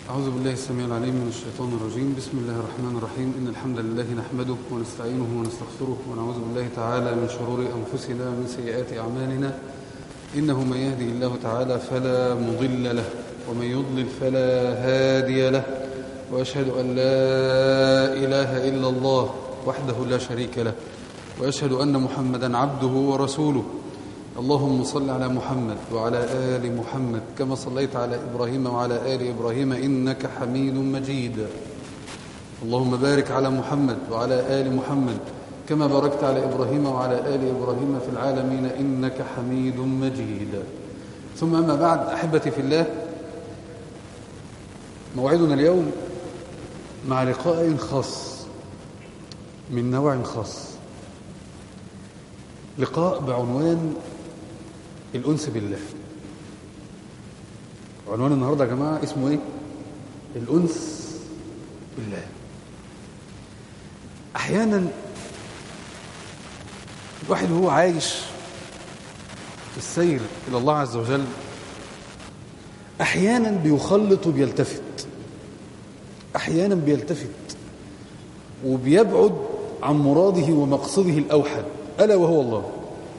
أعوذ بالله السميع العليم من الشيطان الرجيم بسم الله الرحمن الرحيم إن الحمد لله نحمده ونستعينه ونستغفره ونعوذ بالله تعالى من شرور أنفسنا ومن سيئات أعمالنا إنه من يهدي الله تعالى فلا مضل له ومن يضلل فلا هادي له وأشهد أن لا إله إلا الله وحده لا شريك له وأشهد أن محمدا عبده ورسوله اللهم صل على محمد وعلى آل محمد كما صليت على إبراهيم وعلى آل إبراهيم إنك حميد مجيد اللهم بارك على محمد وعلى آل محمد كما باركت على إبراهيم وعلى آل إبراهيم في العالمين إنك حميد مجيد ثم أما بعد أحبتي في الله موعدنا اليوم مع لقاء خاص من نوع خاص لقاء بعنوان الأنس بالله عنوان النهاردة يا جماعة اسمه ايه الأنس بالله أحيانا الواحد وهو عايش في السير إلى الله عز وجل أحيانا بيخلط وبيلتفت أحيانا بيلتفت وبيبعد عن مراده ومقصده الأوحد ألا وهو الله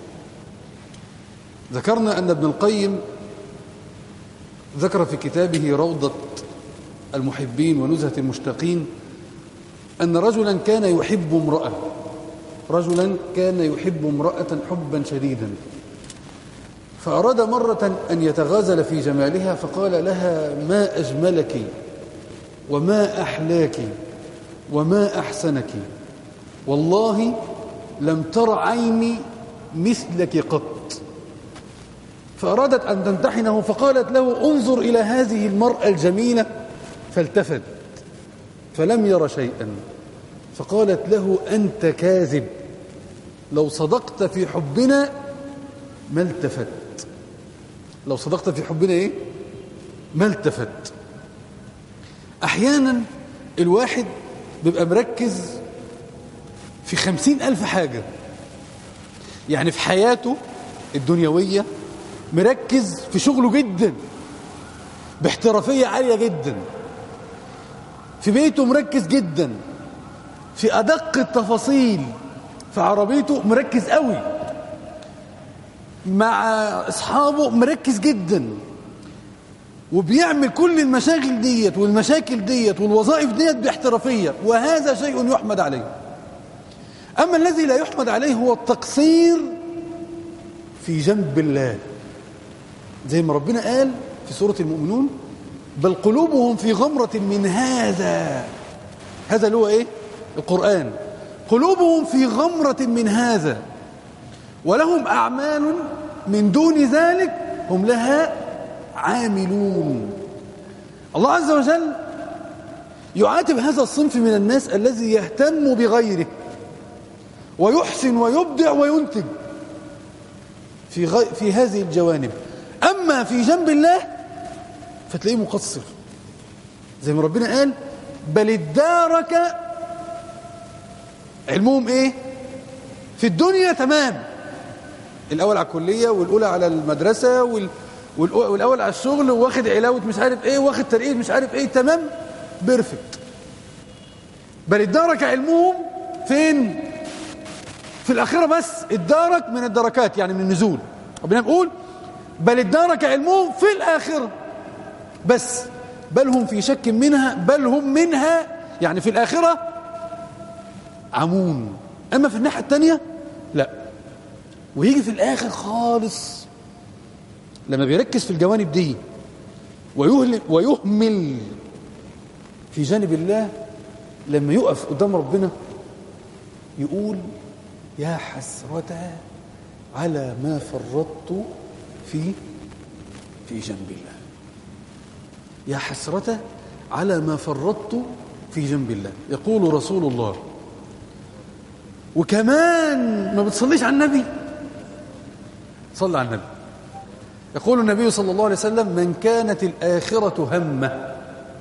ذكرنا أن ابن القيم ذكر في كتابه روضة المحبين ونزهة المشتاقين أن رجلا كان يحب امرأة رجلا كان يحب امرأة حبا شديدا فأراد مرة أن يتغازل في جمالها فقال لها ما أجملك وما أحلاك وما أحسنك والله لم تر عيني مثلك قط فأرادت أن تمتحنه فقالت له انظر إلى هذه المرأة الجميلة فالتفت فلم ير شيئا فقالت له أنت كاذب لو صدقت في حبنا ما التفت لو صدقت في حبنا إيه ما التفت أحيانا الواحد بيبقى مركز في خمسين ألف حاجة يعني في حياته الدنيوية مركز في شغله جدا باحترافية عالية جدا في بيته مركز جدا في أدق التفاصيل في عربيته مركز قوي مع أصحابه مركز جدا وبيعمل كل المشاغل ديت والمشاكل ديت والوظائف ديت باحترافية وهذا شيء يحمد عليه أما الذي لا يحمد عليه هو التقصير في جنب الله زي ما ربنا قال في سورة المؤمنون بل قلوبهم في غمرة من هذا هذا اللي هو ايه القرآن قلوبهم في غمرة من هذا ولهم أعمال من دون ذلك هم لها عاملون الله عز وجل يعاتب هذا الصنف من الناس الذي يهتم بغيره ويحسن ويبدع وينتج في, غي... في هذه الجوانب أما في جنب الله فتلاقيه مقصر زي ما ربنا قال بل ادارك علمهم ايه في الدنيا تمام الاول على الكليه والاولى على المدرسه وال... والاول على الشغل واخد علاوه مش عارف ايه واخد ترقيه مش عارف ايه تمام بيرفكت بل ادارك علمهم فين في الاخره بس ادارك من الدركات يعني من النزول ربنا بيقول بل ادارك علمهم في الآخرة بس بل هم في شك منها بل هم منها يعني في الآخرة عمون أما في الناحية التانية لا ويجي في الآخر خالص لما بيركز في الجوانب دي ويهمل, ويهمل في جانب الله لما يقف قدام ربنا يقول يا حسرة على ما فرطت في في جنب الله يا حسرة على ما فرطت في جنب الله يقول رسول الله وكمان ما بتصليش على النبي صلى على النبي يقول النبي صلى الله عليه وسلم من كانت الآخرة همه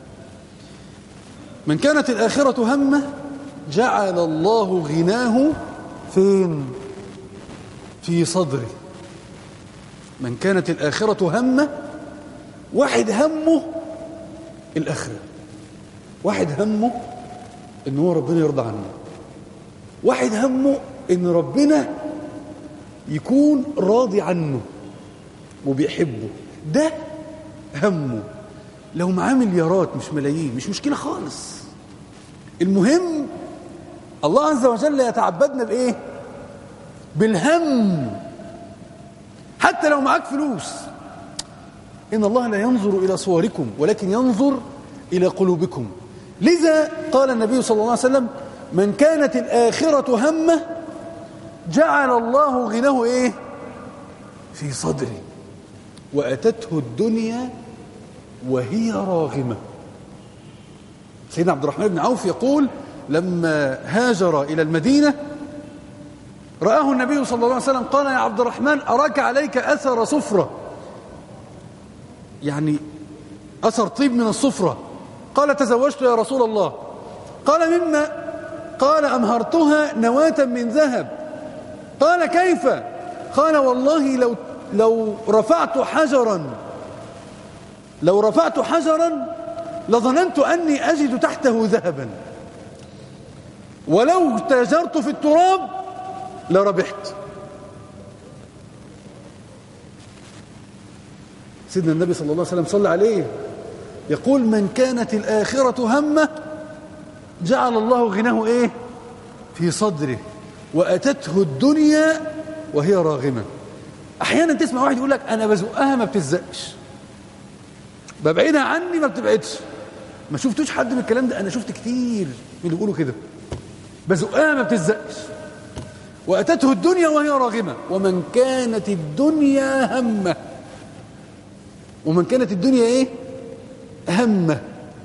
من كانت الآخرة همه جعل الله غناه فين في صدره من كانت الآخرة همه واحد همه الآخرة واحد همه ان هو ربنا يرضى عنه واحد همه ان ربنا يكون راضي عنه وبيحبه ده همه لو معاه مليارات مش ملايين مش مشكلة خالص المهم الله عز وجل يتعبدنا بإيه بالهم حتى لو معاك فلوس إن الله لا ينظر إلى صوركم ولكن ينظر إلى قلوبكم لذا قال النبي صلى الله عليه وسلم من كانت الآخرة همه جعل الله غناه إيه في صدره وأتته الدنيا وهي راغمة سيدنا عبد الرحمن بن عوف يقول لما هاجر إلى المدينة رآه النبي صلى الله عليه وسلم قال يا عبد الرحمن أراك عليك أثر صفرة يعني أثر طيب من الصفرة قال تزوجت يا رسول الله قال مما قال أمهرتها نواة من ذهب قال كيف قال والله لو لو رفعت حجرا لو رفعت حجرا لظننت أني أجد تحته ذهبا ولو تاجرت في التراب لربحت سيدنا النبي صلى الله عليه وسلم صلى عليه يقول من كانت الآخرة همه جعل الله غناه إيه في صدره وأتته الدنيا وهي راغمة أحيانا تسمع واحد يقول لك أنا بزقها ما بتزقش ببعدها عني ما بتبعدش ما شفتوش حد من الكلام ده أنا شفت كتير من اللي بيقولوا كده بزقها ما بتزقش وأتته الدنيا وهي راغمة ومن كانت الدنيا همه ومن كانت الدنيا ايه همه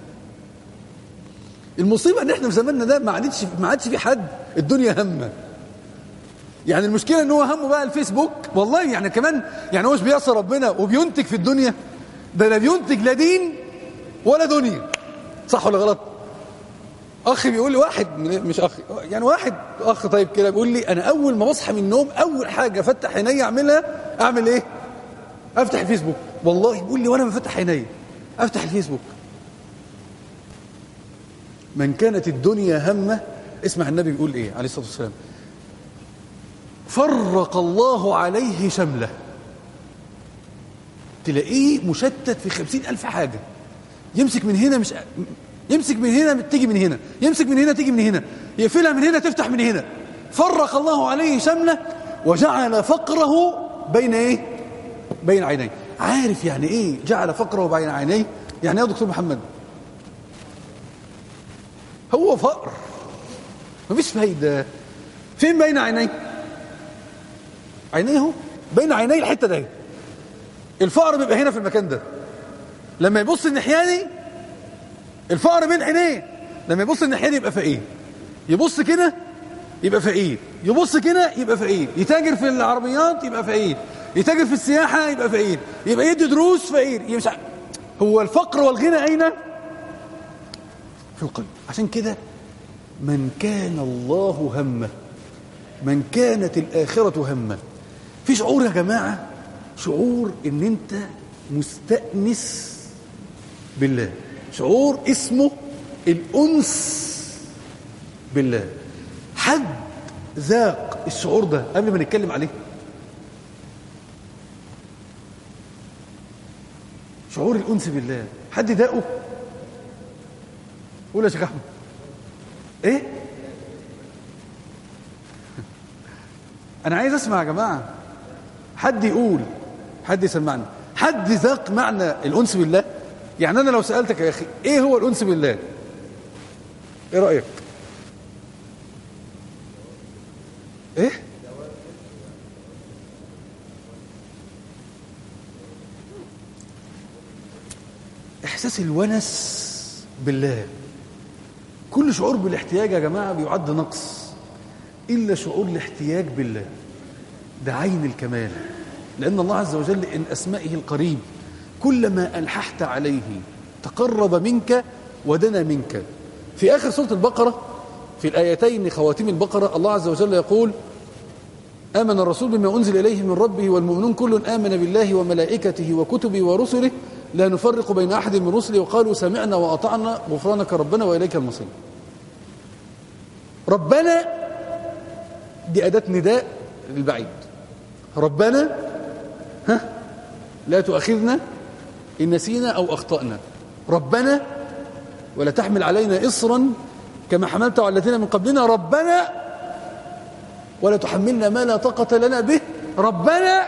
المصيبه ان احنا في زماننا ده ما عادش ما عادش في حد الدنيا همه يعني المشكله ان هو همه بقى الفيسبوك والله يعني كمان يعني هو مش بيعصي ربنا وبينتج في الدنيا ده لا بينتج لا دين ولا دنيا صح ولا غلط اخ بيقول لي واحد مش اخ يعني واحد اخ طيب كده بيقول لي انا اول ما بصحى من النوم اول حاجه افتح عيني اعملها اعمل ايه افتح الفيسبوك والله بيقول لي وانا بفتح عيني افتح الفيسبوك من كانت الدنيا همه اسمع النبي بيقول ايه عليه الصلاه والسلام فرق الله عليه شمله تلاقيه مشتت في خمسين ألف حاجة يمسك من هنا مش يمسك من هنا تيجي من هنا يمسك من هنا تيجي من هنا يقفلها من هنا تفتح من هنا فرق الله عليه شمله وجعل فقره بين ايه بين عينيه عارف يعني ايه جعل فقره بين عينيه يعني ايه يا دكتور محمد هو فقر مفيش فايده فين بين عينيه عينيه اهو بين عينيه الحته دي الفقر بيبقى هنا في المكان ده لما يبص الناحيه دي الفقر بين عينيه لما يبص الناحيه دي يبقى فقير يبص كده يبقى فقير يبص كده يبقى فقير يتاجر في العربيات يبقى فقير يتاجر في السياحه يبقى فقير يبقى يدي دروس فقير مش هو الفقر والغنى اين في القلب عشان كده من كان الله همه من كانت الاخره همه في شعور يا جماعه شعور ان انت مستأنس بالله شعور اسمه الأنس بالله حد ذاق الشعور ده قبل ما نتكلم عليه شعور الأنس بالله حد ذاقه قول يا شيخ أحمد إيه أنا عايز أسمع يا جماعة حد يقول حد يسمعني حد ذاق معنى الأنس بالله يعني أنا لو سألتك يا أخي إيه هو الأنس بالله إيه رأيك إيه إحساس الونس بالله كل شعور بالاحتياج يا جماعة بيعد نقص إلا شعور الاحتياج بالله ده عين الكمال لأن الله عز وجل إن أسمائه القريب كلما ألححت عليه تقرب منك ودنا منك في آخر سورة البقرة في الآيتين خواتيم البقرة الله عز وجل يقول آمن الرسول بما أنزل إليه من ربه والمؤمنون كل آمن بالله وملائكته وكتبه ورسله لا نفرق بين أحد من رسله وقالوا سمعنا وأطعنا غفرانك ربنا وإليك المصير ربنا دي أداة نداء للبعيد ربنا ها لا تؤاخذنا إن نسينا أو أخطأنا ربنا ولا تحمل علينا إصرا كما حملت على الذين من قبلنا ربنا ولا تحملنا ما لا طاقة لنا به ربنا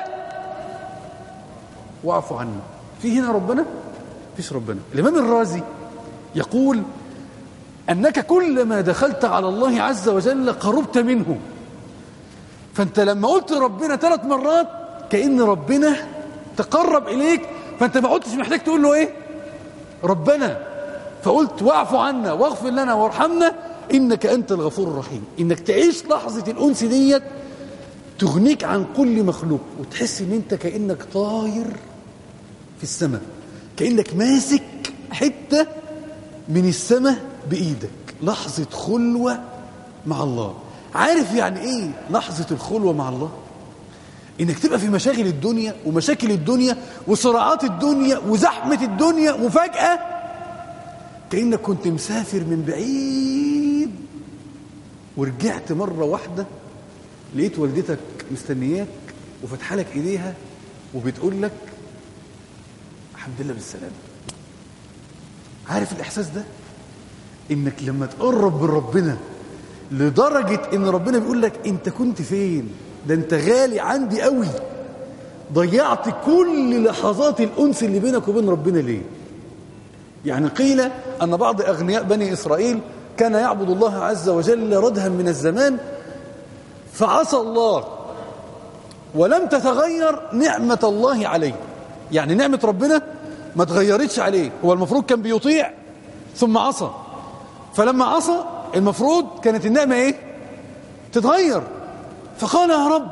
واعف عنا في هنا ربنا فيش ربنا الإمام الرازي يقول أنك كلما دخلت على الله عز وجل قربت منه فأنت لما قلت ربنا ثلاث مرات كأن ربنا تقرب إليك فأنت ما قلتش محتاج تقول له إيه ربنا فقلت واعف عنا واغفر لنا وارحمنا إنك أنت الغفور الرحيم إنك تعيش لحظة الأنس ديت تغنيك عن كل مخلوق وتحس إن أنت كأنك طاير في السماء كأنك ماسك حتة من السماء بإيدك لحظة خلوة مع الله عارف يعني إيه لحظة الخلوة مع الله إنك تبقى في مشاغل الدنيا ومشاكل الدنيا وصراعات الدنيا وزحمة الدنيا وفجأة كأنك كنت مسافر من بعيد ورجعت مرة واحدة لقيت والدتك مستنياك وفتح لك ايديها وبتقول لك الحمد لله بالسلامة عارف الإحساس ده إنك لما تقرب من ربنا لدرجة إن ربنا بيقول لك أنت كنت فين ده أنت غالي عندي قوي ضيعت كل لحظات الأنس اللي بينك وبين ربنا ليه يعني قيل أن بعض أغنياء بني إسرائيل كان يعبد الله عز وجل ردها من الزمان فعصى الله ولم تتغير نعمة الله عليه يعني نعمة ربنا ما تغيرتش عليه هو المفروض كان بيطيع ثم عصى فلما عصى المفروض كانت النعمة ايه تتغير فقال يا رب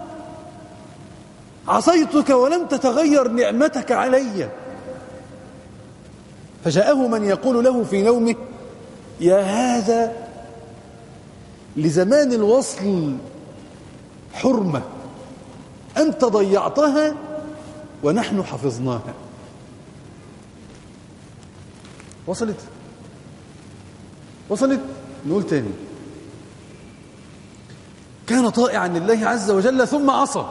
عصيتك ولم تتغير نعمتك علي فجاءه من يقول له في نومه يا هذا لزمان الوصل حرمة أنت ضيعتها ونحن حفظناها وصلت وصلت نقول تاني كان طائعا لله عز وجل ثم عصى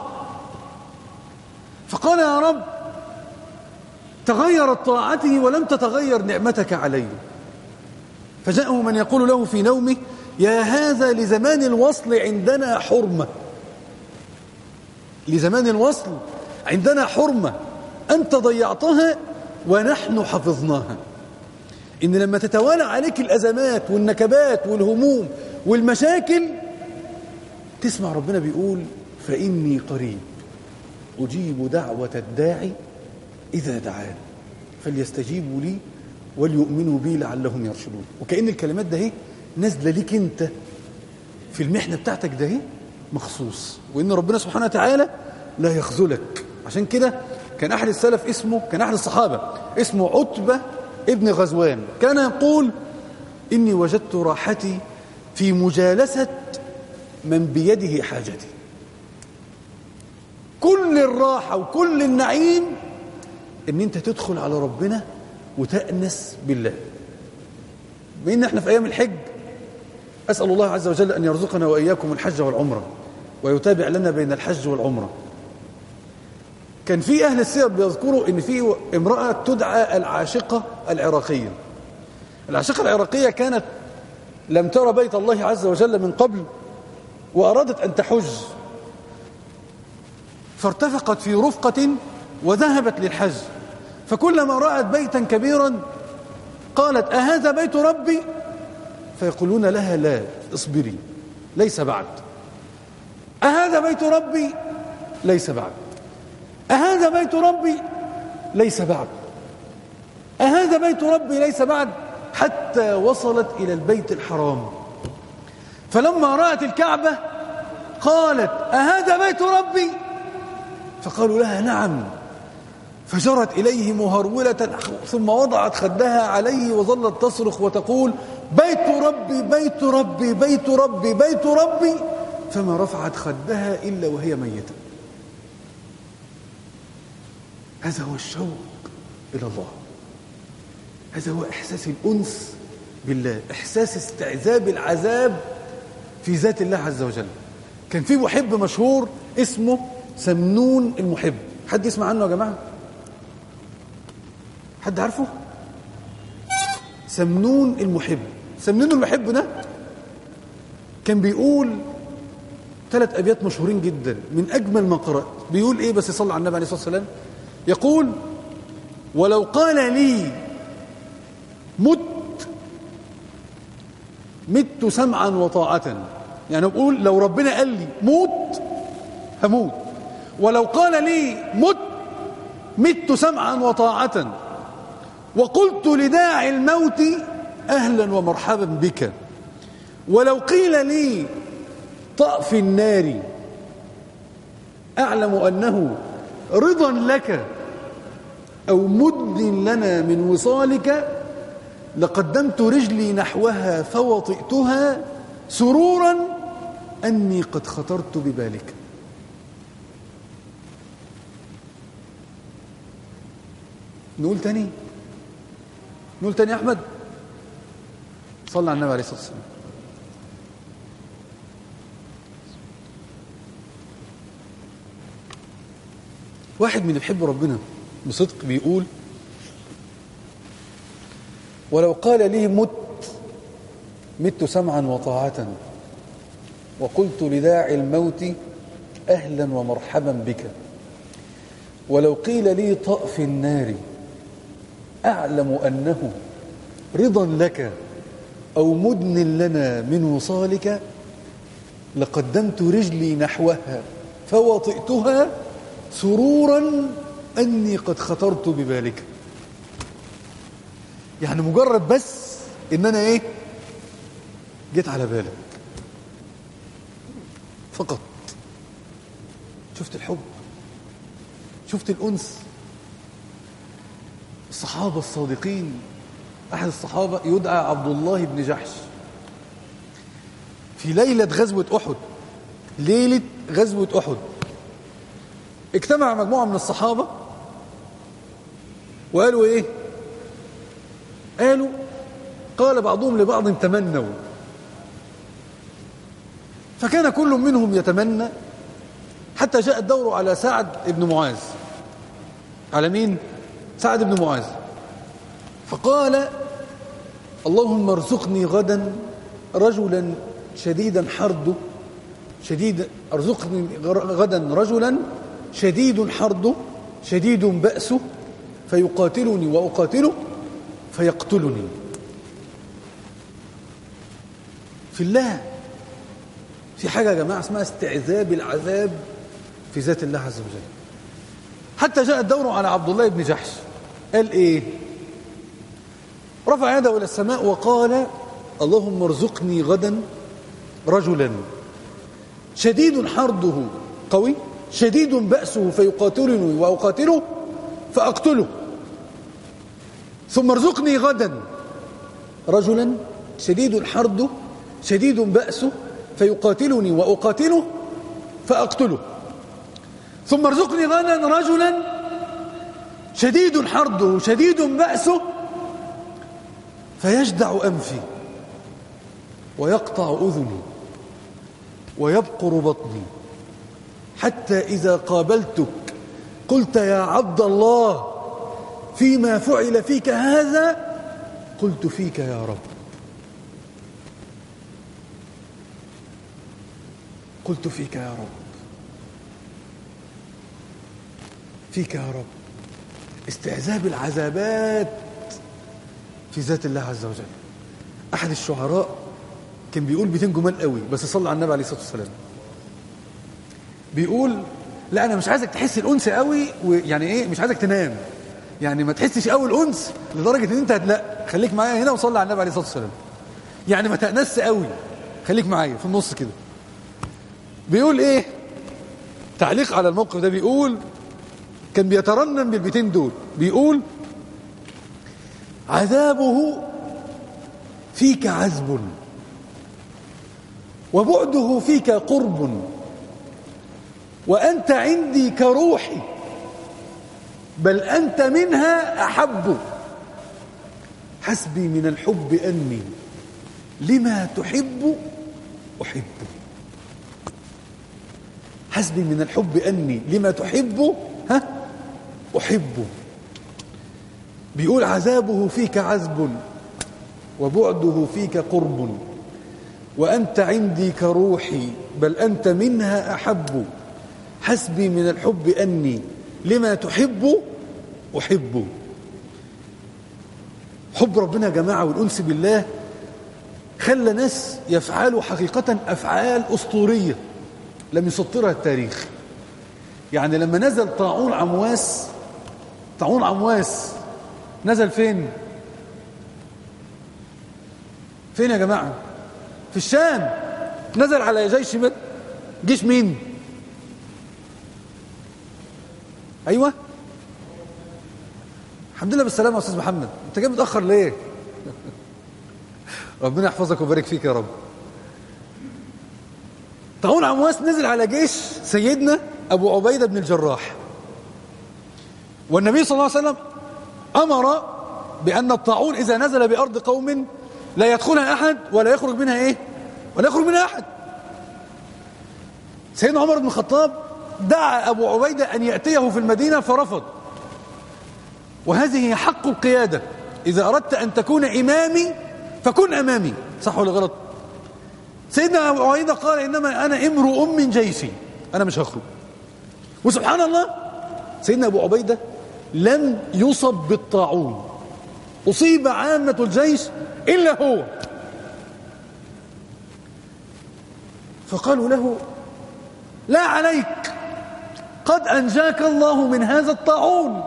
فقال يا رب تغيرت طاعته ولم تتغير نعمتك علي فجاءه من يقول له في نومه يا هذا لزمان الوصل عندنا حرمة لزمان الوصل عندنا حرمة أنت ضيعتها ونحن حفظناها إن لما تتوالى عليك الأزمات والنكبات والهموم والمشاكل تسمع ربنا بيقول فإني قريب أجيب دعوة الداعي إذا دعان فليستجيبوا لي وليؤمنوا بي لعلهم يرشدون وكأن الكلمات ده اهي نازلة ليك انت في المحنة بتاعتك ده اهي مخصوص وإن ربنا سبحانه وتعالى لا يخذلك عشان كده كان أحد السلف اسمه كان أحد الصحابة اسمه عتبة ابن غزوان كان يقول إني وجدت راحتي في مجالسة من بيده حاجتي كل الراحة وكل النعيم ان انت تدخل على ربنا وتأنس بالله بإن احنا في أيام الحج أسأل الله عز وجل أن يرزقنا وإياكم الحج والعمرة ويتابع لنا بين الحج والعمرة كان في أهل السير بيذكروا أن في امرأة تدعى العاشقة العراقية العاشقة العراقية كانت لم ترى بيت الله عز وجل من قبل وأرادت أن تحج فارتفقت في رفقة وذهبت للحج فكلما رأت بيتا كبيرا قالت أهذا بيت ربي فيقولون لها لا اصبري ليس بعد أهذا بيت ربي ليس بعد أهذا بيت ربي ليس بعد أهذا بيت ربي ليس بعد حتى وصلت إلى البيت الحرام فلما رأت الكعبة قالت أهذا بيت ربي فقالوا لها نعم فجرت إليه مهرولة ثم وضعت خدها عليه وظلت تصرخ وتقول بيت ربي بيت ربي بيت ربي بيت ربي فما رفعت خدها إلا وهي ميتة هذا هو الشوق إلى الله هذا هو إحساس الأنس بالله إحساس استعذاب العذاب في ذات الله عز وجل كان في محب مشهور اسمه سمنون المحب حد يسمع عنه يا جماعة حد عارفه سمنون المحب سمنون المحب ده كان بيقول ثلاث أبيات مشهورين جدا من أجمل ما قرأت بيقول إيه بس يصلي على النبي عليه الصلاة والسلام يقول ولو قال لي مت مت سمعا وطاعة يعني بقول لو ربنا قال لي موت هموت ولو قال لي مت مت سمعا وطاعة وقلت لداعي الموت أهلا ومرحبا بك ولو قيل لي طأ في النار أعلم أنه رضا لك أو مد لنا من وصالك لقدمت رجلي نحوها فوطئتها سرورا أني قد خطرت ببالك نقول تاني نقول تاني يا أحمد صلى على النبي عليه الصلاة والسلام واحد من اللي بيحب ربنا بصدق بيقول ولو قال لي مت مت سمعا وطاعة وقلت لداعي الموت أهلا ومرحبا بك ولو قيل لي طأ في النار أعلم أنه رضا لك أو مدن لنا من وصالك لقدمت رجلي نحوها فوطئتها سرورا أني قد خطرت ببالك يعني مجرد بس إن أنا إيه جيت على بالك فقط شفت الحب شفت الأنس الصحابة الصادقين أحد الصحابة يدعى عبد الله بن جحش في ليلة غزوة أحد ليلة غزوة أحد اجتمع مجموعة من الصحابة وقالوا ايه قالوا قال بعضهم لبعض تمنوا فكان كل منهم يتمنى حتى جاء الدور على سعد بن معاذ على مين سعد بن معاذ فقال اللهم ارزقني غدا رجلا شديدا حرده شديد ارزقني غدا رجلا شديد حرده شديد بأسه فيقاتلني وأقاتله فيقتلني في الله في حاجة يا جماعة اسمها استعذاب العذاب في ذات الله عز وجل حتى جاء الدور على عبد الله بن جحش قال ايه رفع يده إلى السماء وقال اللهم ارزقني غدا رجلا شديد حرده قوي شديد بأسه فيقاتلني وأقاتله فأقتله ثم ارزقني غدا رجلا شديد حرده شديد بأسه فيقاتلني وأقاتله فأقتله ثم ارزقني غدا رجلا شديد حرده شديد بأسه فيجدع أنفي ويقطع أذني ويبقر بطني حتى إذا قابلتك قلت يا عبد الله فيما فعل فيك هذا قلت فيك يا رب قلت فيك يا رب فيك يا رب استعذاب العذابات في ذات الله عز وجل أحد الشعراء كان بيقول بيتين جمال قوي بس صلى على النبي عليه الصلاة والسلام بيقول لا أنا مش عايزك تحس الأنس قوي ويعني إيه مش عايزك تنام يعني ما تحسش قوي الأنس لدرجة إن أنت لا خليك معايا هنا وصلي على النبي عليه الصلاة والسلام يعني ما تأنس قوي خليك معايا في النص كده بيقول إيه تعليق على الموقف ده بيقول كان بيترنم بالبيتين دول بيقول عذابه فيك عذب وبعده فيك قرب وأنت عندي كروحي بل أنت منها أحب حسبي من الحب أني لما تحب أحب حسبي من الحب أني لما تحب ها أحب بيقول عذابه فيك عذب وبعده فيك قرب وأنت عندي كروحي بل أنت منها أحب حسبي من الحب أني لما تحب أحب حب ربنا يا جماعة والأنس بالله خلى ناس يفعلوا حقيقة أفعال أسطورية لم يسطرها التاريخ يعني لما نزل طاعون عمواس طاعون عمواس نزل فين فين يا جماعة في الشام نزل على جيش مد جيش مين ايوه الحمد لله بالسلامه يا استاذ محمد انت جاي متاخر ليه ربنا يحفظك ويبارك فيك يا رب طاعون عمواس نزل على جيش سيدنا ابو عبيده بن الجراح والنبي صلى الله عليه وسلم امر بان الطاعون اذا نزل بارض قوم لا يدخلها احد ولا يخرج منها ايه ولا يخرج منها احد سيدنا عمر بن الخطاب دعا ابو عبيده ان ياتيه في المدينه فرفض وهذه هي حق القياده اذا اردت ان تكون امامي فكن امامي صح ولا غلط سيدنا ابو عبيده قال انما انا امرؤ من جيشي انا مش هخرج وسبحان الله سيدنا ابو عبيده لم يصب بالطاعون اصيب عامه الجيش الا هو فقالوا له لا عليك قد انجاك الله من هذا الطاعون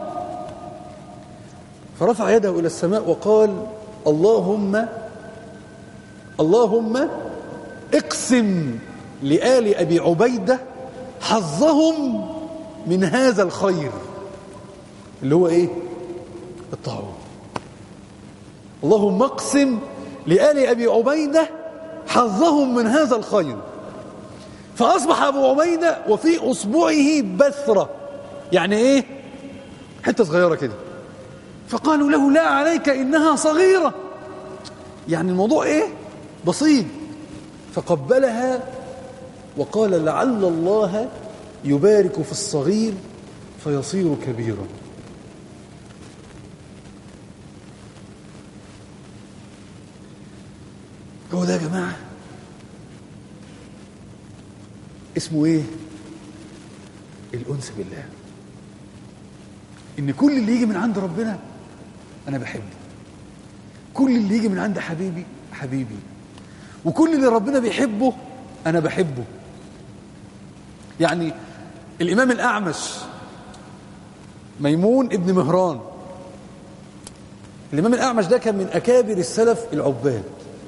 فرفع يده الى السماء وقال اللهم اللهم اقسم لآل أبي عبيدة حظهم من هذا الخير اللي هو ايه الطاعون اللهم اقسم لآل أبي عبيدة حظهم من هذا الخير فأصبح أبو عبيدة وفي أصبعه بثرة يعني إيه حتة صغيرة كده فقالوا له لا عليك إنها صغيرة يعني الموضوع إيه بسيط فقبلها وقال لعل الله يبارك في الصغير فيصير كبيرا هو ده يا جماعة اسمه ايه الأنس بالله إن كل اللي يجي من عند ربنا أنا بحبه كل اللي يجي من عند حبيبي حبيبي وكل اللي ربنا بيحبه أنا بحبه يعني الإمام الأعمش ميمون ابن مهران الإمام الأعمش ده كان من أكابر السلف العباد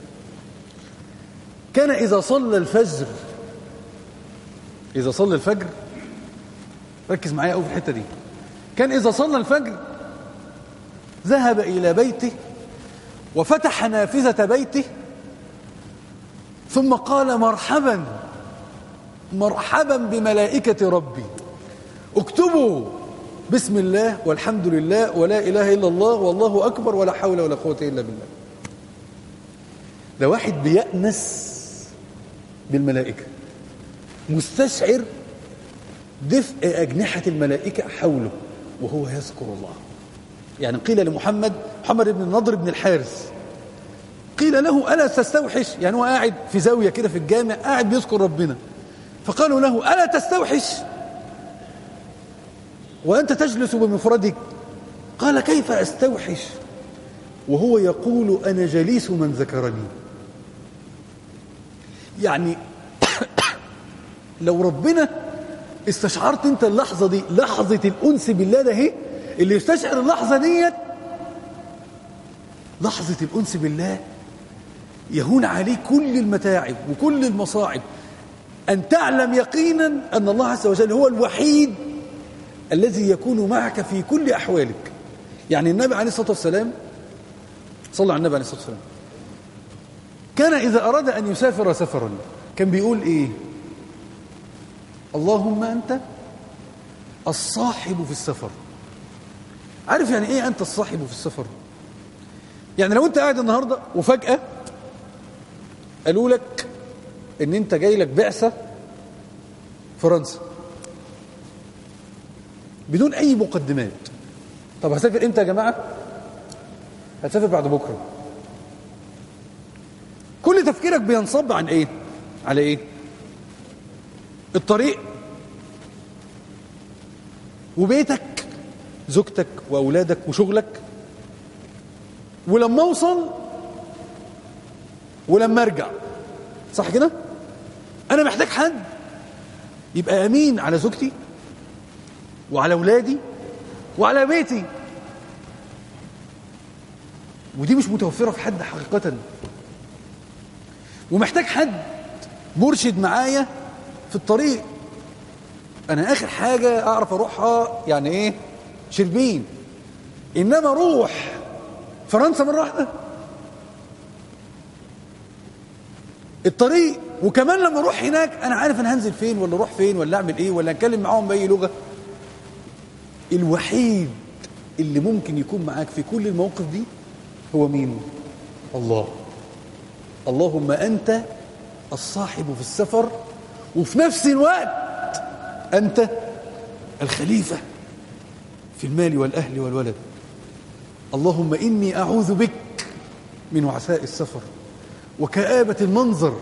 كان إذا صلى الفجر إذا صلى الفجر ركز معايا قوي في الحتة دي كان إذا صلى الفجر ذهب إلى بيته وفتح نافذة بيته ثم قال مرحبا مرحبا بملائكة ربي اكتبوا بسم الله والحمد لله ولا إله إلا الله والله أكبر ولا حول ولا قوة إلا بالله ده واحد بيأنس بالملائكة مستشعر دفء أجنحة الملائكة حوله وهو يذكر الله يعني قيل لمحمد محمد بن النضر بن الحارث قيل له ألا تستوحش يعني هو قاعد في زاوية كده في الجامع قاعد بيذكر ربنا فقالوا له ألا تستوحش وأنت تجلس بمفردك قال كيف أستوحش وهو يقول أنا جليس من ذكرني يعني لو ربنا استشعرت انت اللحظة دي لحظة الأنس بالله ده هي اللي يستشعر اللحظة ديت لحظة الأنس بالله يهون عليه كل المتاعب وكل المصاعب أن تعلم يقينا أن الله عز وجل هو الوحيد الذي يكون معك في كل أحوالك يعني النبي عليه الصلاة والسلام صلى على النبي عليه الصلاة والسلام كان إذا أراد أن يسافر سفرا كان بيقول إيه اللهم أنت الصاحب في السفر عارف يعني ايه انت الصاحب في السفر يعني لو انت قاعد النهارده وفجاه قالوا لك ان انت جاي لك بعثه فرنسا بدون اي مقدمات طب هسافر امتى يا جماعه هتسافر بعد بكره كل تفكيرك بينصب عن ايه على ايه الطريق وبيتك زوجتك واولادك وشغلك ولما اوصل ولما ارجع صح كده انا محتاج حد يبقى امين على زوجتي وعلى اولادي وعلى بيتي ودي مش متوفره في حد حقيقه ومحتاج حد مرشد معايا في الطريق انا اخر حاجه اعرف اروحها يعني ايه شربين انما اروح فرنسا مره واحده الطريق وكمان لما اروح هناك انا عارف انا هنزل فين ولا اروح فين ولا اعمل ايه ولا اتكلم معاهم باي لغه الوحيد اللي ممكن يكون معاك في كل المواقف دي هو مين الله اللهم انت الصاحب في السفر وفي نفس الوقت انت الخليفه في المال والاهل والولد اللهم اني اعوذ بك من وعثاء السفر وكآبة المنظر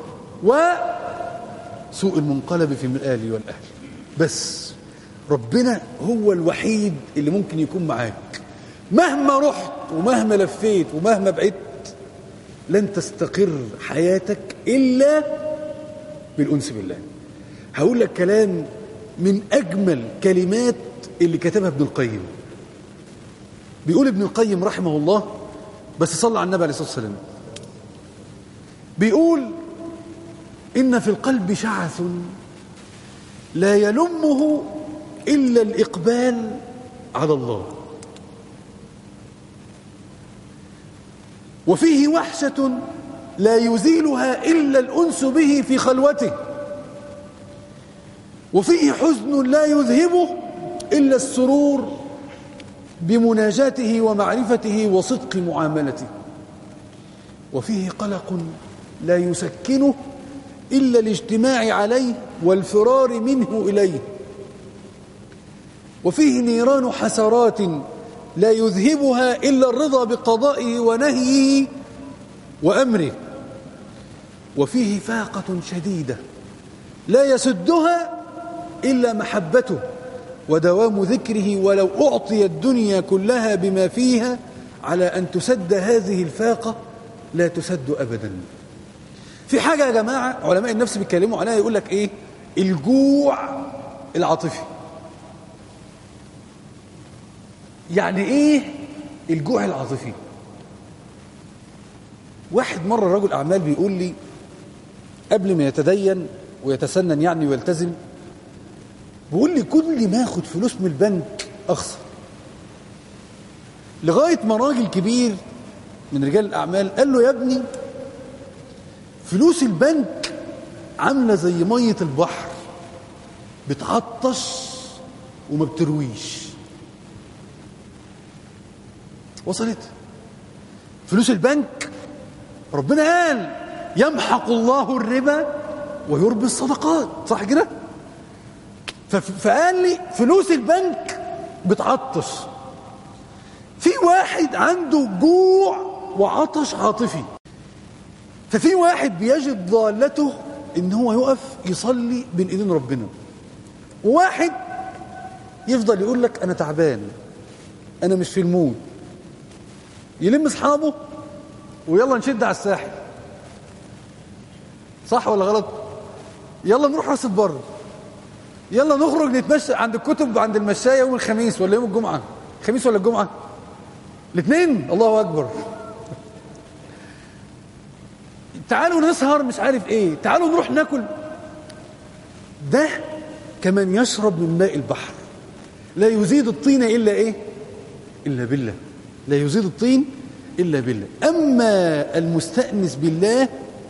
وسوء المنقلب في المال والأهل بس ربنا هو الوحيد اللي ممكن يكون معاك مهما رحت ومهما لفيت ومهما بعدت لن تستقر حياتك إلا بالأنس بالله هقول لك كلام من أجمل كلمات اللي كتبها ابن القيم بيقول ابن القيم رحمه الله بس صلى على النبي عليه الصلاة والسلام بيقول إن في القلب شعث لا يلمه إلا الإقبال على الله وفيه وحشة لا يزيلها إلا الأنس به في خلوته وفيه حزن لا يذهبه إلا السرور بمناجاته ومعرفته وصدق معاملته وفيه قلق لا يسكنه إلا الاجتماع عليه والفرار منه إليه وفيه نيران حسرات لا يذهبها إلا الرضا بقضائه ونهيه وأمره وفيه فاقة شديدة لا يسدها إلا محبته ودوام ذكره ولو أعطي الدنيا كلها بما فيها على أن تسد هذه الفاقة لا تسد أبدا في حاجة يا جماعة علماء النفس بيتكلموا عليها يقول لك إيه الجوع العاطفي يعني إيه الجوع العاطفي واحد مرة رجل أعمال بيقول لي قبل ما يتدين ويتسنن يعني ويلتزم بيقول لي كل ما اخد فلوس من البنك اخسر لغايه ما راجل كبير من رجال الاعمال قال له يا ابني فلوس البنك عامله زي ميه البحر بتعطش وما بترويش وصلت فلوس البنك ربنا قال يمحق الله الربا ويربي الصدقات صح كده فقال لي فلوس البنك بتعطش في واحد عنده جوع وعطش عاطفي ففي واحد بيجد ضالته ان هو يقف يصلي بين ايدين ربنا وواحد يفضل يقول لك انا تعبان انا مش في المود يلم اصحابه ويلا نشد على الساحل صح ولا غلط يلا نروح راس البر يلا نخرج نتمشى عند الكتب عند المشاية يوم الخميس ولا يوم الجمعة الخميس ولا الجمعة الاثنين الله أكبر تعالوا نسهر مش عارف ايه تعالوا نروح ناكل ده كمن يشرب من ماء البحر لا يزيد الطين إلا ايه إلا بالله لا يزيد الطين إلا بالله أما المستأنس بالله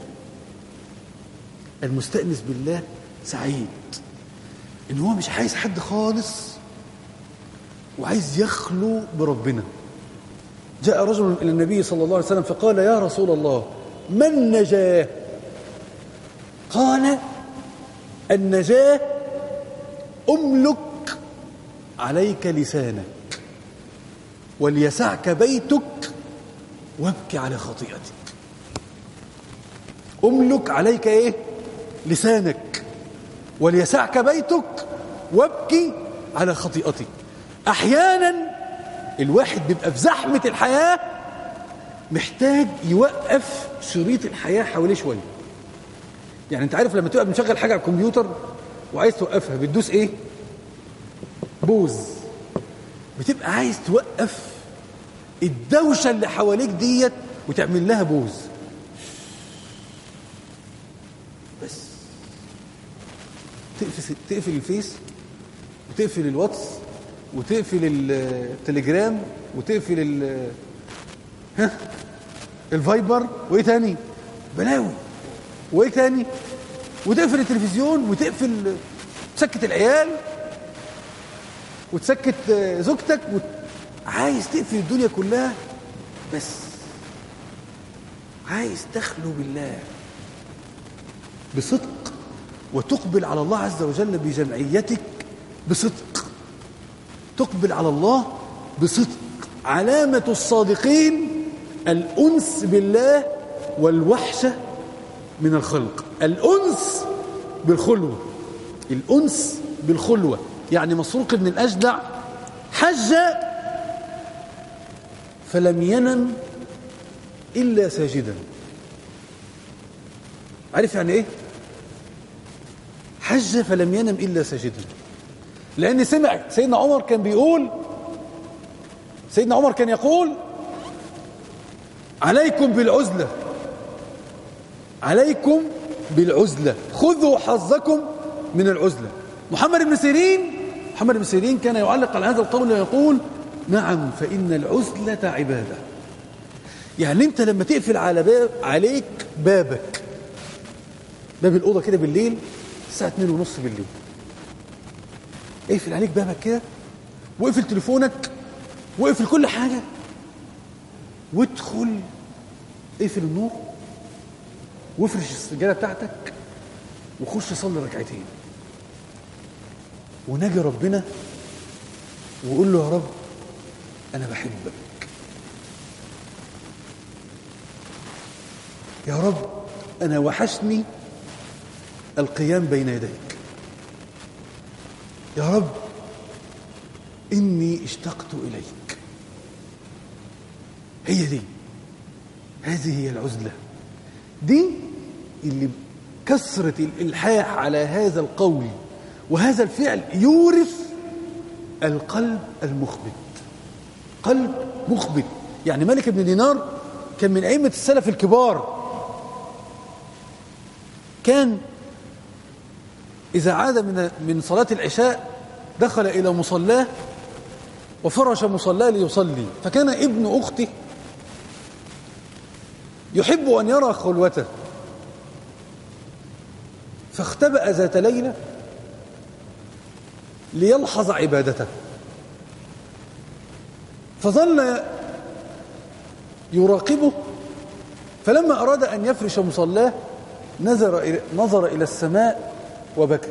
المستأنس بالله سعيد ان هو مش عايز حد خالص وعايز يخلو بربنا جاء رجل إلى النبي صلى الله عليه وسلم فقال يا رسول الله ما النجاة قال النجاة أملك عليك لسانك وليسعك بيتك وابكي على خطيئتك أملك عليك إيه لسانك وليسعك بيتك وابكي على خطيئتك أحيانا الواحد بيبقى في زحمة الحياة محتاج يوقف شريط الحياة حواليه شوية يعني انت عارف لما تبقى مشغل حاجة على الكمبيوتر وعايز توقفها بتدوس ايه بوز بتبقى عايز توقف الدوشة اللي حواليك ديت وتعمل لها بوز بس تقفل, تقفل الفيس وتقفل الواتس وتقفل التليجرام وتقفل ال ها الفايبر وايه تاني بلاوي وايه تاني وتقفل التلفزيون وتقفل تسكت العيال وتسكت زوجتك وت... عايز تقفل الدنيا كلها بس عايز تخلو بالله بصدق وتقبل على الله عز وجل بجمعيتك بصدق تقبل على الله بصدق علامة الصادقين الأنس بالله والوحشة من الخلق الأنس بالخلوة الأنس بالخلوة يعني مسروق بن الأجدع حج فلم ينم إلا ساجدا عارف يعني إيه حج فلم ينم إلا ساجدا لأن سمع سيدنا عمر كان بيقول سيدنا عمر كان يقول عليكم بالعزلة عليكم بالعزلة خذوا حظكم من العزلة محمد بن سيرين محمد بن سيرين كان يعلق على هذا القول ويقول نعم فإن العزلة عبادة يعني انت لما تقفل على باب عليك بابك باب الأوضة كده بالليل الساعة 2 ونص بالليل اقفل عليك بابك كده واقفل تليفونك واقفل كل حاجة وادخل اقفل النور وافرش السجادة بتاعتك وخش صلي ركعتين ونجي ربنا وقول له يا رب أنا بحبك يا رب أنا وحشني القيام بين يديك يا رب إني اشتقت إليك هي دي هذه هي العزلة دي اللي كثرة الإلحاح على هذا القول وهذا الفعل يورث القلب المخبت قلب مخبت يعني ملك بن دينار كان من أئمة السلف الكبار كان إذا عاد من من صلاة العشاء دخل إلى مصلاه وفرش مصلاه ليصلي فكان ابن أخته يحب أن يرى خلوته فاختبأ ذات ليلة ليلحظ عبادته فظل يراقبه فلما أراد أن يفرش مصلاه نظر إلى, نظر إلى السماء وبكى